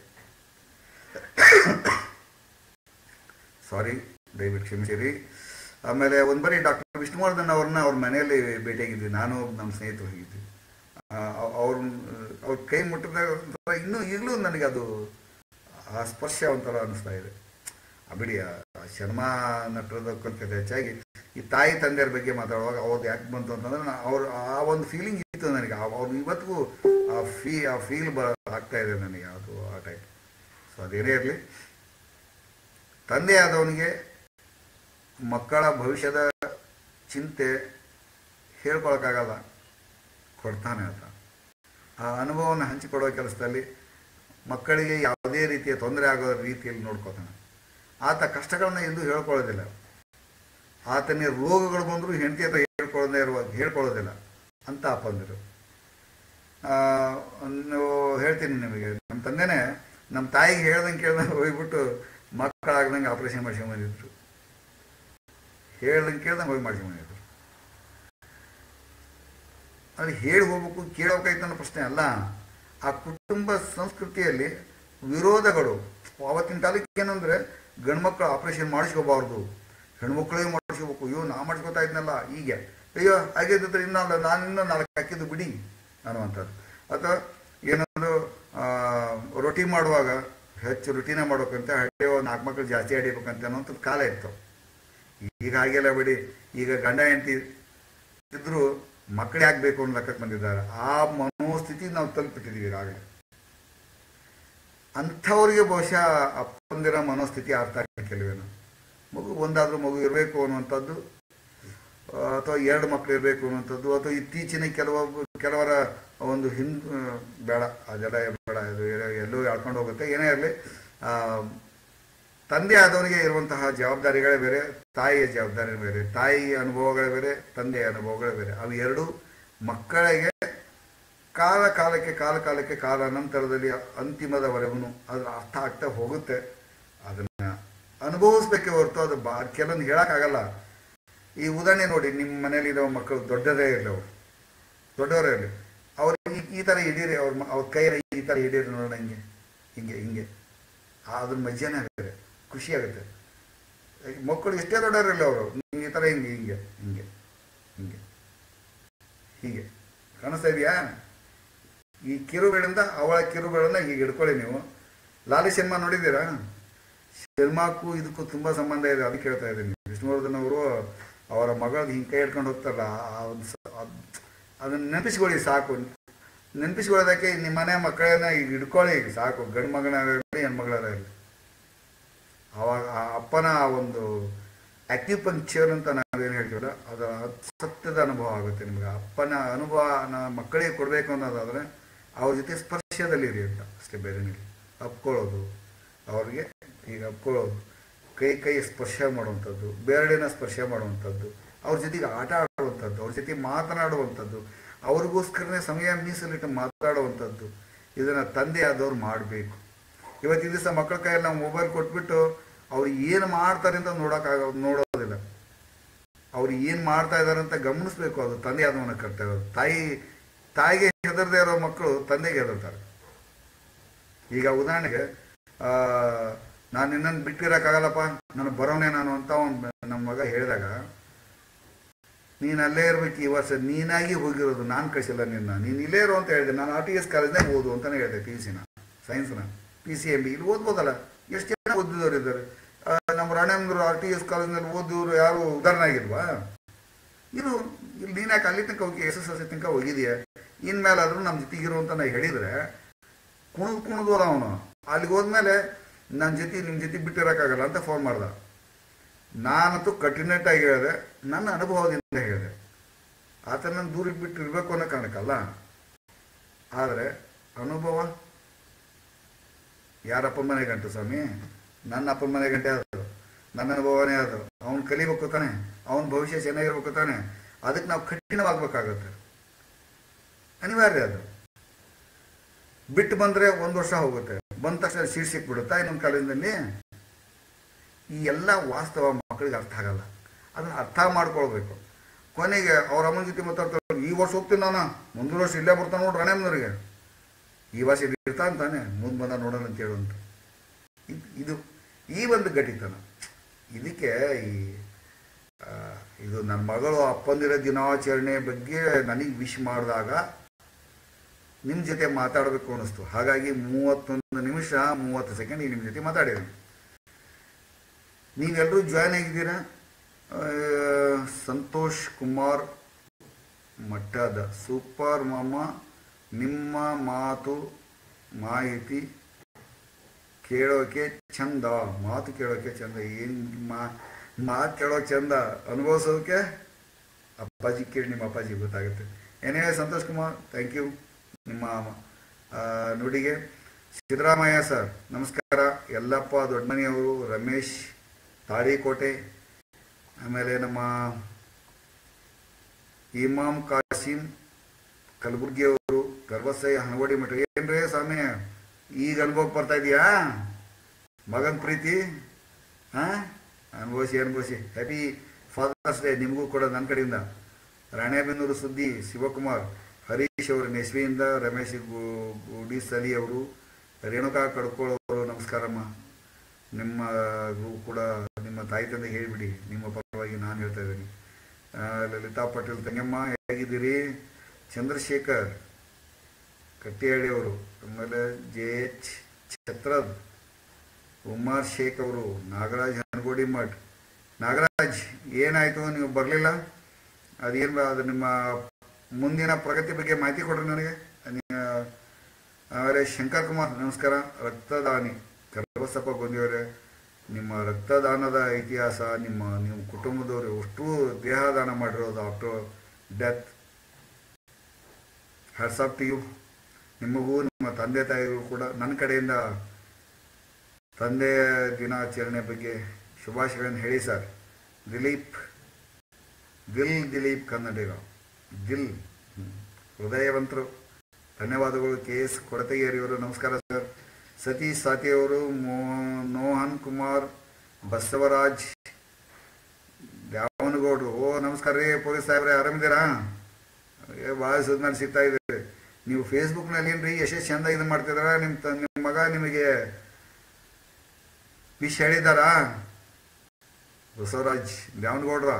Speaker 1: ಸಾರಿ ದಯವಿಟ್ಟು ಕ್ಷಮಿಸಿರಿ ಆಮೇಲೆ ಒಂದು ಬರೀ ಡಾಕ್ಟರ್ ವಿಷ್ಣುವರ್ಧನ್ ಅವ್ರನ್ನ ಅವ್ರ ಮನೆಯಲ್ಲಿ ಭೇಟಿಯಾಗಿದ್ವಿ ನಾನು ನಮ್ಮ ಸ್ನೇಹಿತರು ಹೋಗಿದ್ವಿ ಅವ್ರ ಅವ್ರ ಕೈ ಮುಟ್ಟಿದಾಗ ಒಂಥರ ಇನ್ನೂ ಈಗಲೂ ನನಗೆ ಅದು ಆ ಸ್ಪರ್ಶ ಒಂಥರ ಅನ್ನಿಸ್ತಾ ಇದೆ ಆ ಬಿಡಿ ಆ ಆ ಸಿನಿಮಾ ನಟರದಕ್ಕಿಂತ ಹೆಚ್ಚಾಗಿ ಈ ತಾಯಿ ತಂದೆಯರ ಬಗ್ಗೆ ಮಾತಾಡುವಾಗ ಅವ್ರದ್ದು ಯಾಕೆ ಬಂತು ಅಂತಂದ್ರೆ ನಾ- ಅವ್ರ ಆ ಒಂದು ಫೀಲಿಂಗ್ ಇತ್ತು ನನಗೆ ಆ- ಅವ್ರು ಇವತ್ತಿಗೂ ಆ ಫೀ ಆ ಫೀಲ್ ಬ ಆಗ್ತಾ ಇದೆ ನನಗೆ ಅದು ಆ ಟೈಪ್ ಸೊ ಅದೇನೇ ಇರಲಿ ತಂದೆಯಾದವನಿಗೆ ಮಕ್ಕಳ ಭವಿಷ್ಯದ ಚಿಂತೆ ಹೇಳ್ಕೊಳಕ್ಕಾಗಲ್ಲ ಕೊಡ್ತಾನೆ ಆತ ಆ ಅನುಭವವನ್ನು ಹಂಚಿಕೊಡೋ ಕೆಲಸದಲ್ಲಿ ಮಕ್ಕಳಿಗೆ ಯಾವುದೇ ರೀತಿಯ ತೊಂದರೆ ಆಗೋ ರೀತಿಯಲ್ಲಿ ನೋಡ್ಕೋತಾನೆ ಆತ ಕಷ್ಟಗಳನ್ನ ಎಂದೂ ಹೇಳ್ಕೊಳ್ಳೋದಿಲ್ಲ ಆತನಿಗೆ ರೋಗಗಳು ಬಂದರೂ ಹೆಂಡತಿ ಹತ್ರ ಹೇಳ್ಕೊಳ್ಳೋದೇ ಇರುವ ಹೇಳ್ಕೊಳ್ಳೋದಿಲ್ಲ ಅಂತ ಅಪ್ಪಂದಿರು ಆ, ಒಂದು ಹೇಳ್ತೀನಿ ನಿಮಗೆ ನಮ್ಮ ತಂದೆನೇ ನಮ್ಮ ತಾಯಿಗೆ ಹೇಳ್ದಂಗೆ ಕೇಳ್ದಂಗೆ ಹೋಗ್ಬಿಟ್ಟು ಮಕ್ಕಳಾಗ್ದಂಗೆ ಆಪರೇಷನ್ ಮಾಡ್ಸ್ಕೊಂಡ್ ಬಂದಿದ್ರು ಹೇಳ್ದಂಗೆ ಕೇಳ್ದಂಗೆ ಹೋಗಿ ಮಾಡ್ಸ್ಕೊಂಡ್ ಬಂದಿದ್ರು ಅದು ಹೇಳಿ ಹೋಗ್ಬೇಕು ಕೇಳೋಕಾಯ್ತು ಅನ್ನೋ ಪ್ರಶ್ನೆ ಅಲ್ಲ ಆ ಕುಟುಂಬ ಸಂಸ್ಕೃತಿಯಲ್ಲಿ ವಿರೋಧಗಳು ಆವತ್ತಿನ ಕಾಲಕ್ಕೆ ಏನಂದ್ರೆ ಗಂಡ್ಮಕ್ಳು ಆಪರೇಷನ್ ಮಾಡಿಸ್ಕೋಬಾರ್ದು ಹೆಣ್ಮಕ್ಳಿಗೆ ಮಾಡಿಸ್ಕೋಬೇಕು ಅಯ್ಯೋ ನಾ ಮಾಡಿಸ್ಕೋತಾ ಇದ್ನಲ್ಲ ಹೀಗೆ ಅಯ್ಯೋ ಹಾಗಿದ್ರೆ ಇನ್ನಲ್ಲ ನಾನಿನ್ನ ನಾಲ್ಕು ಹಾಕಿದ್ದು ಬಿಡಿ ಅನ್ನುವಂಥದ್ದು ಅಥವಾ ಏನಾದ್ರು ಆ, ರೊಟ್ಟಿ ಮಾಡುವಾಗ ಹೆಚ್ಚು ರೊಟ್ಟಿನೇ ಮಾಡ್ಬೇಕಂತ ಹಳ್ಳಿ ಒಂದು ನಾಲ್ಕು ಮಕ್ಳು ಜಾಸ್ತಿ ಹಿಡಿಬೇಕಂತ ಅನ್ನೋಂಥದ್ದು ಕಾಲ ಇತ್ತು ಈಗ ಹಾಗೆಲ್ಲ ಬಿಡಿ ಈಗ ಗಂಡ ಹೆಂಡತಿ ಇದ್ರು ಮಕ್ಕಳು ಯಾಕೆ ಅನ್ನೋ ಲೆಕ್ಕಕ್ಕೆ ಬಂದಿದ್ದಾರೆ ಆ ಮನೋಸ್ಥಿತಿ ನಾವು ತಲುಪಿಟ್ಟಿದ್ದೀವಿ ಈಗಾಗಲೇ ಅಂಥವ್ರಿಗೆ ಬಹುಶಃ ಅಪ್ಪಂದಿರ ಮನೋಸ್ಥಿತಿ ಅರ್ಥ ಆಗ್ತದೆ ಕೆಲವೇನು ಮಗು ಒಂದಾದ್ರೂ ಮಗು ಇರಬೇಕು ಅನ್ನುವಂಥದ್ದು ಆ, ಅಥವಾ ಎರಡು ಮಕ್ಕಳು ಇರಬೇಕು ಅನ್ನುವಂಥದ್ದು ಅಥವಾ ಇತ್ತೀಚಿನ ಕೆಲವೊಬ್ಬ ಕೆಲವರ ಒಂದು ಹಿಂದ್ ಆ, ಬೇಡ ಅದೆಲ್ಲ ಬೇಡ ಇದು ಎಲ್ಲ- ಎಲ್ಲೋ ಎಳ್ಕೊಂಡು ಹೋಗುತ್ತೆ ಏನೇ ಇರಲಿ ತಂದೆ ಆದವನಿಗೆ ಇರುವಂತಹ ಜವಾಬ್ದಾರಿಗಳೇ ಬೇರೆ ತಾಯಿಯ ಜವಾಬ್ದಾರಿ ಬೇರೆ ತಾಯಿ ಅನುಭವಗಳೇ ಬೇರೆ ತಂದೆಯ ಅನುಭವಗಳೇ ಬೇರೆ ಅವು ಎರಡು ಮಕ್ಕಳಿಗೆ ಕಾಲ ಕಾಲಕ್ಕೆ ಕಾಲ ಕಾಲಕ್ಕೆ ಕಾಲ ನಂತರದಲ್ಲಿ ಅಂತಿಮದವರೆಗೂ ಅದ್ರ ಅರ್ಥ ಆಗ್ತಾ ಹೋಗುತ್ತೆ ಅದನ್ನ ಅನುಭವಿಸ್ಬೇಕೆ ಹೊರತು ಅದು ಬಾ ಕೆಲವೊಂದು ಹೇಳಕ್ಕಾಗಲ್ಲ ಈ ಉದಾಹರಣೆ ನೋಡಿ ನಿಮ್ಮ ಮನೇಲಿ ಇರೋ ಮಕ್ಕಳು ದೊಡ್ಡದೇ ಇರಲಿ ಅವರು ದೊಡ್ಡವರೇ ಇರಲಿ ಅವ್ರು ಈ- ಈ ಥರ ಹಿಡೀರಿ ಅವ್ರ ಮ- ಅವ್ರ ಕೈಯಲ್ಲಿ ಈ ಥರ ಹಿಡೀರಿ ನೋಡೋಣ ಹಿಂಗೆ ಹಿಂಗೆ ಹಿಂಗೆ ಅದ್ರ ಮಜಾನೇ ಆಗುತ್ತೆ ಖುಷಿ ಆಗುತ್ತೆ ಈ ಮಕ್ಕಳು ಎಷ್ಟೇ ದೊಡ್ಡವರಿಲ್ಲ ಅವರು ನೀವು ಈ ಥರ ಹಿಂಗೆ ಹಿಂಗೆ ಹಿಂಗೆ ಹಿಂಗೆ ಹೀಗೆ ಕಾಣಿಸ್ತಾ ಇದೆಯಾ ಈ ಕಿರುಬೆಳಿಂದ ಅವಳ ಕಿರುಬೆಳನ್ನ ಹೀಗೆ ಹಿಡ್ಕೊಳ್ಳಿ ನೀವು ಲಾಲಿ ಸಿನಿಮಾ ನೋಡಿದ್ದೀರಾ ಸಿನಿಮಾಕ್ಕೂ ಇದಕ್ಕೂ ತುಂಬ ಸಂಬಂಧ ಇದೆ ಅದಕ್ಕೆ ಹೇಳ್ತಾ ಇದ್ದೀನಿ ವಿಷ್ಣುವರ್ಧನ್ ಅವರು ಅವರ ಮಗಳದ್ದು ಹಿಂಗೆ ಕೈ ಹಿಡ್ಕೊಂಡು ಹೋಗ್ತಾರಲ್ಲ ಆ ಒಂದು ಸ- ಅದ್- ಅದನ್ನ ನೆನಪಿಸ್ಕೊಳ್ಳಿ ಸಾಕು ನೆನಪಿಸ್ಕೊಳ್ಳೋದಕ್ಕೆ ನಿಮ್ಮ ಮನೆ ಮಕ್ಕಳನ್ನ ಈಗ ಹಿಡ್ಕೊಳ್ಳಿ ಈಗ ಸಾಕು ಗಂಡು ಮಗನಾಗಿರಲಿ ಹೆಣ್ಮಗಳಾಗಿರಲಿ ಅವಾಗ ಆ ಅಪ್ಪನ ಆ ಒಂದು ಆಕ್ಯುಪಂಕ್ಚರ್ ಅಂತ ನಾವೇನು ಹೇಳ್ತೀವಲ್ಲ ಅದು ಸತ್ಯದ ಅನುಭವ ಆಗುತ್ತೆ ನಿಮಗೆ ಅಪ್ಪನ ಅನುಭವ ನಾ ಮಕ್ಕಳಿಗೆ ಕೊಡಬೇಕು ಅನ್ನೋದಾದರೆ ಅವ್ರ ಜೊತೆ ಸ್ಪರ್ಶದಲ್ಲಿರಿ ಅಂತ ಅಷ್ಟೇ ಬೇರೆನಿಲ್ಲ ಅಪ್ಕೊಳ್ಳೋದು ಅವ್ರಿಗೆ ಈಗ ಅಪ್ಕೊಳ್ಳೋದು ಕೈ ಕೈ ಸ್ಪರ್ಶ ಮಾಡುವಂಥದ್ದು ಬೆರಳಿನ ಸ್ಪರ್ಶ ಮಾಡುವಂಥದ್ದು ಅವ್ರ ಜೊತೆಗೆ ಆಟ ಆಡುವಂಥದ್ದು ಅವ್ರ ಜೊತೆ ಮಾತನಾಡುವಂಥದ್ದು ಅವ್ರಿಗೋಸ್ಕರನೇ ಸಮಯ ಮೀಸಲಿಟ್ಟು ಮಾತಾಡುವಂಥದ್ದು ಇದನ್ನು ತಂದೆ ಆದವ್ರು ಮಾಡಬೇಕು ಇವತ್ತಿನ ದಿವಸ ಮಕ್ಕಳ ಕೈಯಲ್ಲಿ ನಾವು ಮೊಬೈಲ್ ಕೊಟ್ಬಿಟ್ಟು ಅವ್ರು ಏನು ಮಾಡ್ತಾರೆ ಅಂತ ನೋಡೋಕ್ಕಾಗ ನೋಡೋದಿಲ್ಲ ಅವ್ರು ಏನು ಮಾಡ್ತಾ ಇದ್ದಾರೆ ಅಂತ ಗಮನಿಸ್ಬೇಕು ಅದು ತಂದೆ ಆದವನ ಕರ್ತವ್ಯ ತಾಯಿ ತಾಯಿಗೆ ಹೆದರದೇ ಇರೋ ಮಕ್ಕಳು ತಂದೆಗೆ ಹೆದರ್ತಾರೆ ಈಗ ಉದಾಹರಣೆಗೆ ಆ, ನಾನು ನಿನ್ನನ್ನು ಬಿಟ್ಟಿರೋಕ್ಕಾಗಲ್ಲಪ್ಪ ನಾನು ಬರೋನೆ ನಾನು ಅಂತ ಅವ್ನು ನಮ್ಮ ಮಗ ಹೇಳಿದಾಗ ನೀನು ಅಲ್ಲೇ ಇರ್ಬೇಕು ಈ ವರ್ಷ ನೀನಾಗಿ ಹೋಗಿರೋದು ನಾನು ಕಳಿಸಿಲ್ಲ ನಿನ್ನ ನೀನು ಇಲ್ಲೇ ಇರು ಅಂತ ಹೇಳಿದೆ ನಾನು ಆರ್ ಟಿ ಎಸ್ ಕಾಲೇಜ್ನಾಗ ಓದು ಅಂತಲೇ ಹೇಳಿದೆ ಪಿ ಯು ಸಿನ ಸೈನ್ಸ್ನ ಪಿ ಸಿ ಎಮ್ ಬಿ ಇಲ್ಲಿ ಓದ್ಬೋದಲ್ಲ ಎಷ್ಟು ಜನ ಓದಿದವರು ಇದ್ದಾರೆ ಆ, ನಮ್ಮ ರಾಣೇಂದ್ರ ಆರ್ ಟಿ ಎಸ್ ಕಾಲೇಜ್ನಲ್ಲಿ ಓದಿದವರು ಯಾರು ಉದಾಹರಣೆ ಆಗಿಲ್ವಾ ಇದು ಇಲ್ಲಿ ನೀನು ಯಾಕೆ ಅಲ್ಲಿ ತನಕ ಹೋಗಿ ಎಸ್ ಎಸ್ ಎಲ್ ಸಿ ತನಕ ಹೋಗಿದೆಯಾ ಇನ್ಮೇಲಾದ್ರೂ ನಮ್ಮ ಜೊತೆಗಿರು ಅಂತ ನಾ ಹೇಳಿದರೆ ಕುಣಿದು ಕುಣಿದು ಹೋದ ಅವನು ಅಲ್ಲಿಗೆ ಹೋದ್ಮೇಲೆ ನನ್ನ ಜೊತೆ ನಿಮ್ಮ ಜೊತೆ ಬಿಟ್ಟಿರೋಕ್ಕಾಗಲ್ಲ ಅಂತ ಫೋನ್ ಮಾಡ್ದ ನಾನಂತೂ ಕಠಿಣಟ್ಟಾಗಿ ಹೇಳಿದೆ ನನ್ನ ಅನುಭವದಿಂದ ಹೇಳಿದೆ ಆತ ನನ್ನ ದೂರಕ್ಕೆ ಬಿಟ್ಟು ಇರಬೇಕು ಅನ್ನೋ ಕಾರಣಕ್ಕಲ್ಲ ಆದರೆ ಅನುಭವ ಯಾರಪ್ಪ ಮನೆ ಗಂಟು ಸ್ವಾಮಿ ನನ್ನ ಅಪ್ಪನ ಮನೆ ಗಂಟೆ ಅದು ನನ್ನ ಅನುಭವನೇ ಅದು ಅವ್ನು ಕಲಿಬೇಕು ತಾನೆ ಅವನ ಭವಿಷ್ಯ ಚೆನ್ನಾಗಿರ್ಬೇಕು ತಾನೆ ಅದಕ್ಕೆ ನಾವು ಕಠಿಣವಾಗಬೇಕಾಗತ್ತೆ ಅನಿವಾರ್ಯ ಅದು ಬಿಟ್ಟು ಬಂದರೆ ಒಂದು ವರ್ಷ ಹೋಗುತ್ತೆ ಬಂದ ತಕ್ಷಣ ಸೀಟ್ ಸಿಕ್ಬಿಡುತ್ತಾ ಇನ್ನೊಂದು ಕಾಲೇಜಿನಲ್ಲಿ ಈ ಎಲ್ಲ ವಾಸ್ತವ ಮಕ್ಕಳಿಗೆ ಅರ್ಥ ಆಗಲ್ಲ ಅದನ್ನು ಅರ್ಥ ಮಾಡ್ಕೊಳ್ಬೇಕು ಕೊನೆಗೆ ಅವ್ರ ಅಮ್ಮನ ಜೊತೆ ಮಾತಾಡ್ತಾರೆ ಈ ವರ್ಷ ಹೋಗ್ತೀನಿ ನಾನು ಮುಂದಿನ ವರ್ಷ ಇಲ್ಲೇ ಬರ್ತಾನೆ ನೋಡ್ರಿ ರಣೆಮ್ಮನವ್ರಿಗೆ ಈ ವರ್ಷ ಇಲ್ಲಿ ಇರ್ತಾನೆ ತಾನೆ ಮುಂದೆ ಬಂದ ನೋಡೋಣ ಅಂತ ಹೇಳುವಂತ ಇದ್- ಇದು ಈ ಒಂದು ಗಟ್ಟಿತನ ಇದಕ್ಕೆ ಈ ಆ, ಇದು ನನ್ನ ಮಗಳು ಅಪ್ಪಂದಿರ ದಿನಾಚರಣೆ ಬಗ್ಗೆ ನನಗೆ ವಿಶ್ ಮಾಡಿದಾಗ ನಿಮ್ಮ ಜೊತೆ ಮಾತಾಡಬೇಕು ಅನ್ನಿಸ್ತು ಹಾಗಾಗಿ ಮೂವತ್ತೊಂದು ನಿಮಿಷ ಮೂವತ್ತು ಸೆಕೆಂಡ್ ನಿಮ್ಮ ಜೊತೆ ಮಾತಾಡಿದ್ದೀನಿ ನೀವೆಲ್ಲರೂ ಜಾಯ್ನ್ ಆಗಿದ್ದೀರಾ ಆ, ಸಂತೋಷ್ ಕುಮಾರ್ ಮಠದ ಸೂಪರ್ ಮಾಮ ನಿಮ್ಮ ಮಾತು ಮಾಹಿತಿ ಕೇಳೋಕೆ ಚಂದ ಮಾತು ಕೇಳೋಕೆ ಚಂದ ಏನು ಮಾ ಮಾತು ಕೇಳೋಕೆ ಚಂದ ಅನುಭವಿಸೋಕೆ ಅಪ್ಪಾಜಿ ಕೇಳಿ ನಿಮ್ಮ ಅಪ್ಪಾಜಿ ಗೊತ್ತಾಗುತ್ತೆ ಏನೇ ಸಂತೋಷ್ ಕುಮಾರ್ ಥ್ಯಾಂಕ್ ಯು ನಿಮ್ಮ ಆ, ನುಡಿಗೆ ಸಿದ್ದರಾಮಯ್ಯ ಸರ್ ನಮಸ್ಕಾರ ಯಲ್ಲಪ್ಪ ದೊಡ್ಡಮನಿಯವರು ರಮೇಶ್ ತಾಳಿಕೋಟೆ ಆಮೇಲೆ ನಮ್ಮ ಇಮಾಮ್ ಕಾಸಿಂ ಕಲಬುರ್ಗಿಯವರು ಗರ್ವಸೈ ಹನಗೋಡಿ ಮಠ ಏನ್ರೇ ಸ್ವಾಮಿ ಈಗ ಅನುಭವಕ್ಕೆ ಬರ್ತಾ ಇದೆಯಾ ಮಗನ ಪ್ರೀತಿ ಹಾ ಅನುಭವಿಸಿ ಅನುಭವಿಸಿ ಹ್ಯಾಪಿ ಫಾದರ್ಸ್ ಡೇ ನಿಮಗೂ ಕೂಡ ನನ್ನ ಕಡೆಯಿಂದ ರಾಣೆಬೆನ್ನೂರು ಸುದ್ದಿ ಶಿವಕುಮಾರ್ ಹರೀಶ್ ಅವರು ನೆಸ್ವಿಯಿಂದ ರಮೇಶ್ ಗು- ಗುಡಿಸಲಿ ಅವರು ರೇಣುಕಾ ಕಡ್ಕೋಳ್ ಅವರು ನಮಸ್ಕಾರಮ್ಮ ನಿಮ್ಮಗೂ ಕೂಡ ನಿಮ್ಮ ತಾಯಿ ತಂದೆ ಹೇಳಿಬಿಡಿ ನಿಮ್ಮ ಪರವಾಗಿ ನಾನು ಹೇಳ್ತಾ ಇದ್ದೀನಿ ಆ, ಲಲಿತಾ ಪಟೇಲ್ ತಂಗಮ್ಮ ಹೇಗಿದ್ದೀರಿ ಚಂದ್ರಶೇಖರ್ ಕಟ್ಟಿಹಳ್ಳಿ ಅವರು ಆಮೇಲೆ ಜೆ ಎಚ್ ಛತ್ರದ್ ಉಮಾರ್ ಶೇಖ್ ಅವರು ನಾಗರಾಜ್ ಹನಗೋಡಿ ಮಠ್ ನಾಗರಾಜ್ ಏನಾಯಿತು ನೀವು ಬರಲಿಲ್ಲ ಅದೇನು ಅದು ನಿಮ್ಮ ಮುಂದಿನ ಪ್ರಗತಿ ಬಗ್ಗೆ ಮಾಹಿತಿ ಕೊಡ್ರಿ ನನಗೆ ನೀವು- ಆಮೇಲೆ ಶಂಕರ್ ಕುಮಾರ್ ನಮಸ್ಕಾರ ರಕ್ತದಾನಿ ಕರಬಸಪ್ಪ ಗೊಂದಿಯವರೇ ನಿಮ್ಮ ರಕ್ತದಾನದ ಇತಿಹಾಸ ನಿಮ್ಮ ನಿಮ್ಮ ಕುಟುಂಬದವರು ಅಷ್ಟು ದೇಹದಾನ ಮಾಡಿರೋದು after death hats off to you ನಿಮಗೂ ನಿಮ್ಮ ತಂದೆ ತಾಯಿಗಳು ಕೂಡ ನನ್ನ ಕಡೆಯಿಂದ ತಂದೆಯ ದಿನಾಚರಣೆ ಬಗ್ಗೆ ಶುಭಾಶಯಗಳನ್ನು ಹೇಳಿ ಸರ್ ದಿಲೀಪ್ ದಿಲ್ ದಿಲೀಪ್ ಕನ್ನಡಿಗ ದಿಲ್ ಹ್ಮ್. ಹೃದಯವಂತರು ಧನ್ಯವಾದಗಳು ಕೆ ಎಸ್ ಕೊಡತಗಿಯರಿಯವರು ನಮಸ್ಕಾರ ಸರ್ ಸತೀಶ್ ಸಾತಿಯವರು ಮೋ- ಮೋಹನ್ ಕುಮಾರ್ ಬಸವರಾಜ್ ದ್ಯಾವನಗೌಡರು ಓ ನಮಸ್ಕಾರ ರೀ ಪೊಲೀಸ್ ಸಾಹೇಬ್ರೆ ಆರಾಮಿದ್ದೀರಾ ಏ ಭಾಳ ಸುದ್ಮೇಲೆ ಸಿಗ್ತಾ ಇದೆ ನೀವು ಫೇಸ್ಬುಕ್ನಲ್ಲಿ ಏನ್ರಿ ಎಷ್ಟೇ ಚಂದ ಇದು ಮಾಡ್ತಿದಾರ ನಿಮ್ಮ ತ- ನಿಮ್ಮ ಮಗ ನಿಮಗೆ ವಿಶ್ ಹೇಳಿದಾರಾ ಬಸವರಾಜ್ ದ್ಯಾವನಗೌಡ್ರ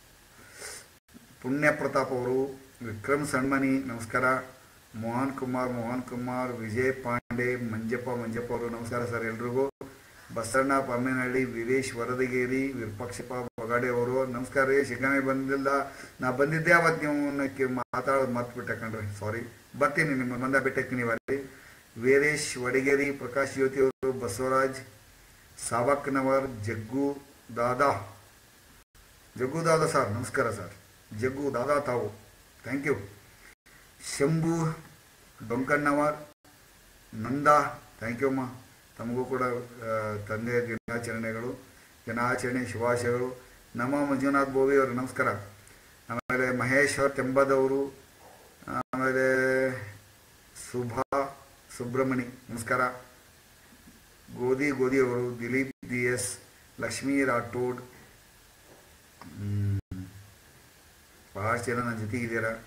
Speaker 1: ಪುಣ್ಯ ಪ್ರತಾಪ್ ಅವರು ವಿಕ್ರಮ್ ಸಣ್ಮನಿ ನಮಸ್ಕಾರ ಮೋಹನ್ ಕುಮಾರ್ ಮೋಹನ್ ಕುಮಾರ್ ವಿಜಯ್ ಪಾಂಡೆ ಮಂಜಪ್ಪ ಮಂಜಪ್ಪ ಅವರು ನಮಸ್ಕಾರ ಸರ್ ಎಲ್ರಿಗೂ ಬಸಣ್ಣ ಪಮ್ಮೇನಹಳ್ಳಿ ವೀರೇಶ್ ವರದಗೇರಿ ವಿರೂಪಾಕ್ಷಪ್ಪ ಬಗಾಡೆ ಅವರು ನಮಸ್ಕಾರ ರೀ ಶಿಗ್ಗಾಮಿ ಬಂದಿಲ್ಲ ನಾ ಬಂದಿದ್ದೆ ಅವತ್ತು ನೀವು ನಕ್ಕೆ ಮಾತಾಡೋದು ಮರ್ತ್ಬಿಟ್ಟೆ ಕಣ್ರಿ ಸಾರಿ ಬರ್ತೀನಿ ನಿಮ್ಮ ಬಂದ ಬಿಟ್ಟಕ್ಕೆ ಅಲ್ಲಿ ವೀರೇಶ್ ವಡಗೇರಿ ಪ್ರಕಾಶ್ ಜ್ಯೋತಿ ಅವರು ಬಸವರಾಜ್ ಸಾವಕ್ನವರ್ ಜಗ್ಗು ದಾದಾ ಜಗ್ಗು ದಾದಾ ಸರ್ ನಮಸ್ಕಾರ ಸರ್ ಜಗ್ಗು ದಾದಾ ತಾವು thank you Shambhu Donkannavar Nanda thank you ಅಮ್ಮ ತಮಗೂ ಕೂಡ ಆ, ತಂದೆಯ ದಿನಾಚರಣೆಗಳು ದಿನಾಚರಣೆ ಶುಭಾಶಯಗಳು ನಮ್ಮ ಮಂಜುನಾಥ್ ಬೋವಿ ಅವರು ನಮಸ್ಕಾರ ಆಮೇಲೆ ಮಹೇಶ್ವರ್ ತೆಂಬದವರು ಆಮೇಲೆ ಸುಭಾ ಸುಬ್ರಹ್ಮಣಿ ನಮಸ್ಕಾರ ಗೋಧಿ ಗೋಧಿ ಅವರು ದಿಲೀಪ್ ಡಿ ಎಸ್ ಲಕ್ಷ್ಮೀ ರಾಠೋಡ್ ಭಾಳ ಜನ ನನ್ನ ಜೊತೆಗಿದ್ದೀರಾ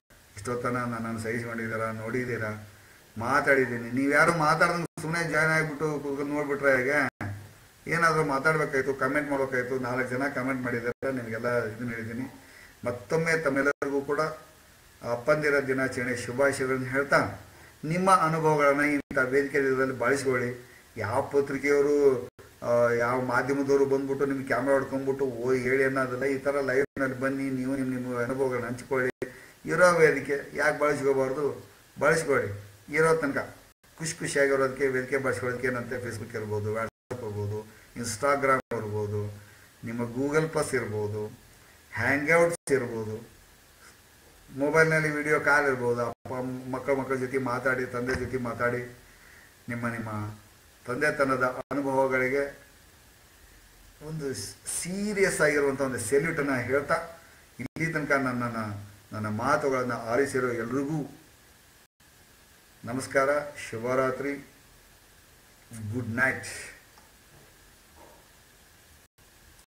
Speaker 1: ಇಷ್ಟೊತ್ತನ ನನ್ನನ್ನು ಸಹಿಸ್ಕೊಂಡಿದ್ದೀರಾ ನೋಡಿದ್ದೀರಾ ಮಾತಾಡಿದ್ದೀನಿ ನೀವು ಯಾರು ಮಾತಾಡ್ದಂಗೆ ಸುಮ್ಮನೆ ಜಾಯ್ನ್ ಆಗಿಬಿಟ್ಟು ಕೂತ್ಕೊಂಡು ನೋಡ್ಬಿಟ್ರೆ ಹೇಗೆ ಏನಾದರೂ ಮಾತಾಡಬೇಕಾಯ್ತು ಕಮೆಂಟ್ ಮಾಡ್ಬೇಕಾಯ್ತು ನಾಲ್ಕು ಜನ ಕಮೆಂಟ್ ಮಾಡಿದ್ದಾರೆ ನಿಮಗೆಲ್ಲ ಇದನ್ನ ಹೇಳಿದ್ದೀನಿ ಮತ್ತೊಮ್ಮೆ ತಮ್ಮೆಲ್ಲರಿಗೂ ಕೂಡ ಅಪ್ಪಂದಿರ ದಿನಾಚರಣೆ ಶುಭಾಶಯಗಳನ್ನು ಹೇಳ್ತಾ ನಿಮ್ಮ ಅನುಭವಗಳನ್ನು ಇಂಥ ವೇದಿಕೆ ದಿನದಲ್ಲಿ ಬಳಸ್ಕೊಳ್ಳಿ ಯಾವ ಪತ್ರಿಕೆಯವರು ಆ, ಯಾವ ಮಾಧ್ಯಮದವರು ಬಂದ್ಬಿಟ್ಟು ನಿಮ್ಗೆ ಕ್ಯಾಮ್ರಾ ಹೊಡ್ಕೊಂಡ್ಬಿಟ್ಟು ಓ ಹೇಳಿ ಅನ್ನೋದಲ್ಲ ಈ ಥರ ಲೈವ್ನಲ್ಲಿ ಬನ್ನಿ ನೀವು ನಿಮ್ಮ ನಿಮ್ಮ ಅನುಭವಗಳನ್ನ ಹಂಚ್ಕೊಳ್ಳಿ ಇರೋ ವೇದಿಕೆ ಯಾಕೆ ಬಳಸ್ಕೋಬಾರ್ದು ಬಳಸ್ಕೊಳ್ಳಿ ಇರೋ ತನಕ ಖುಷಿ ಖುಷಿಯಾಗಿರೋದಕ್ಕೆ ವೇದಿಕೆ ಬಳಸ್ಕೊಳ್ಳೋದಕ್ಕೆ ಏನಂತೆ ಫೇಸ್ಬುಕ್ ಇರ್ಬೋದು ವಾಟ್ಸಪ್ ಇರ್ಬೋದು ಇನ್ಸ್ಟಾಗ್ರಾಮ್ ಇರ್ಬೋದು ನಿಮ್ಮ ಗೂಗಲ್ ಪ್ಲಸ್ ಇರ್ಬೋದು ಹ್ಯಾಂಗ್ಔಟ್ಸ್ ಇರ್ಬೋದು ಮೊಬೈಲ್ನಲ್ಲಿ ವಿಡಿಯೋ ಕಾಲ್ ಇರ್ಬೋದು ಅಪ್ಪ ಮಕ್ಕಳ ಮಕ್ಕಳ ಜೊತೆ ಮಾತಾಡಿ ತಂದೆ ಜೊತೆ ಮಾತಾಡಿ ನಿಮ್ಮ ನಿಮ್ಮ ತಂದೆತನದ ಅನುಭವಗಳಿಗೆ ಒಂದು ಸೀರಿಯಸ್ ಆಗಿರುವಂಥ ಒಂದು ಸೆಲ್ಯೂಟನ್ನು ಹೇಳ್ತಾ ಇಲ್ಲಿ ತನಕ ನನ್ನನ್ನು ನನ್ನ ಮಾತುಗಳನ್ನು ಆಲಿಸಿರೋ ಎಲ್ರಿಗೂ ನಮಸ್ಕಾರ ಶುಭರಾತ್ರಿ ಗುಡ್ ನೈಟ್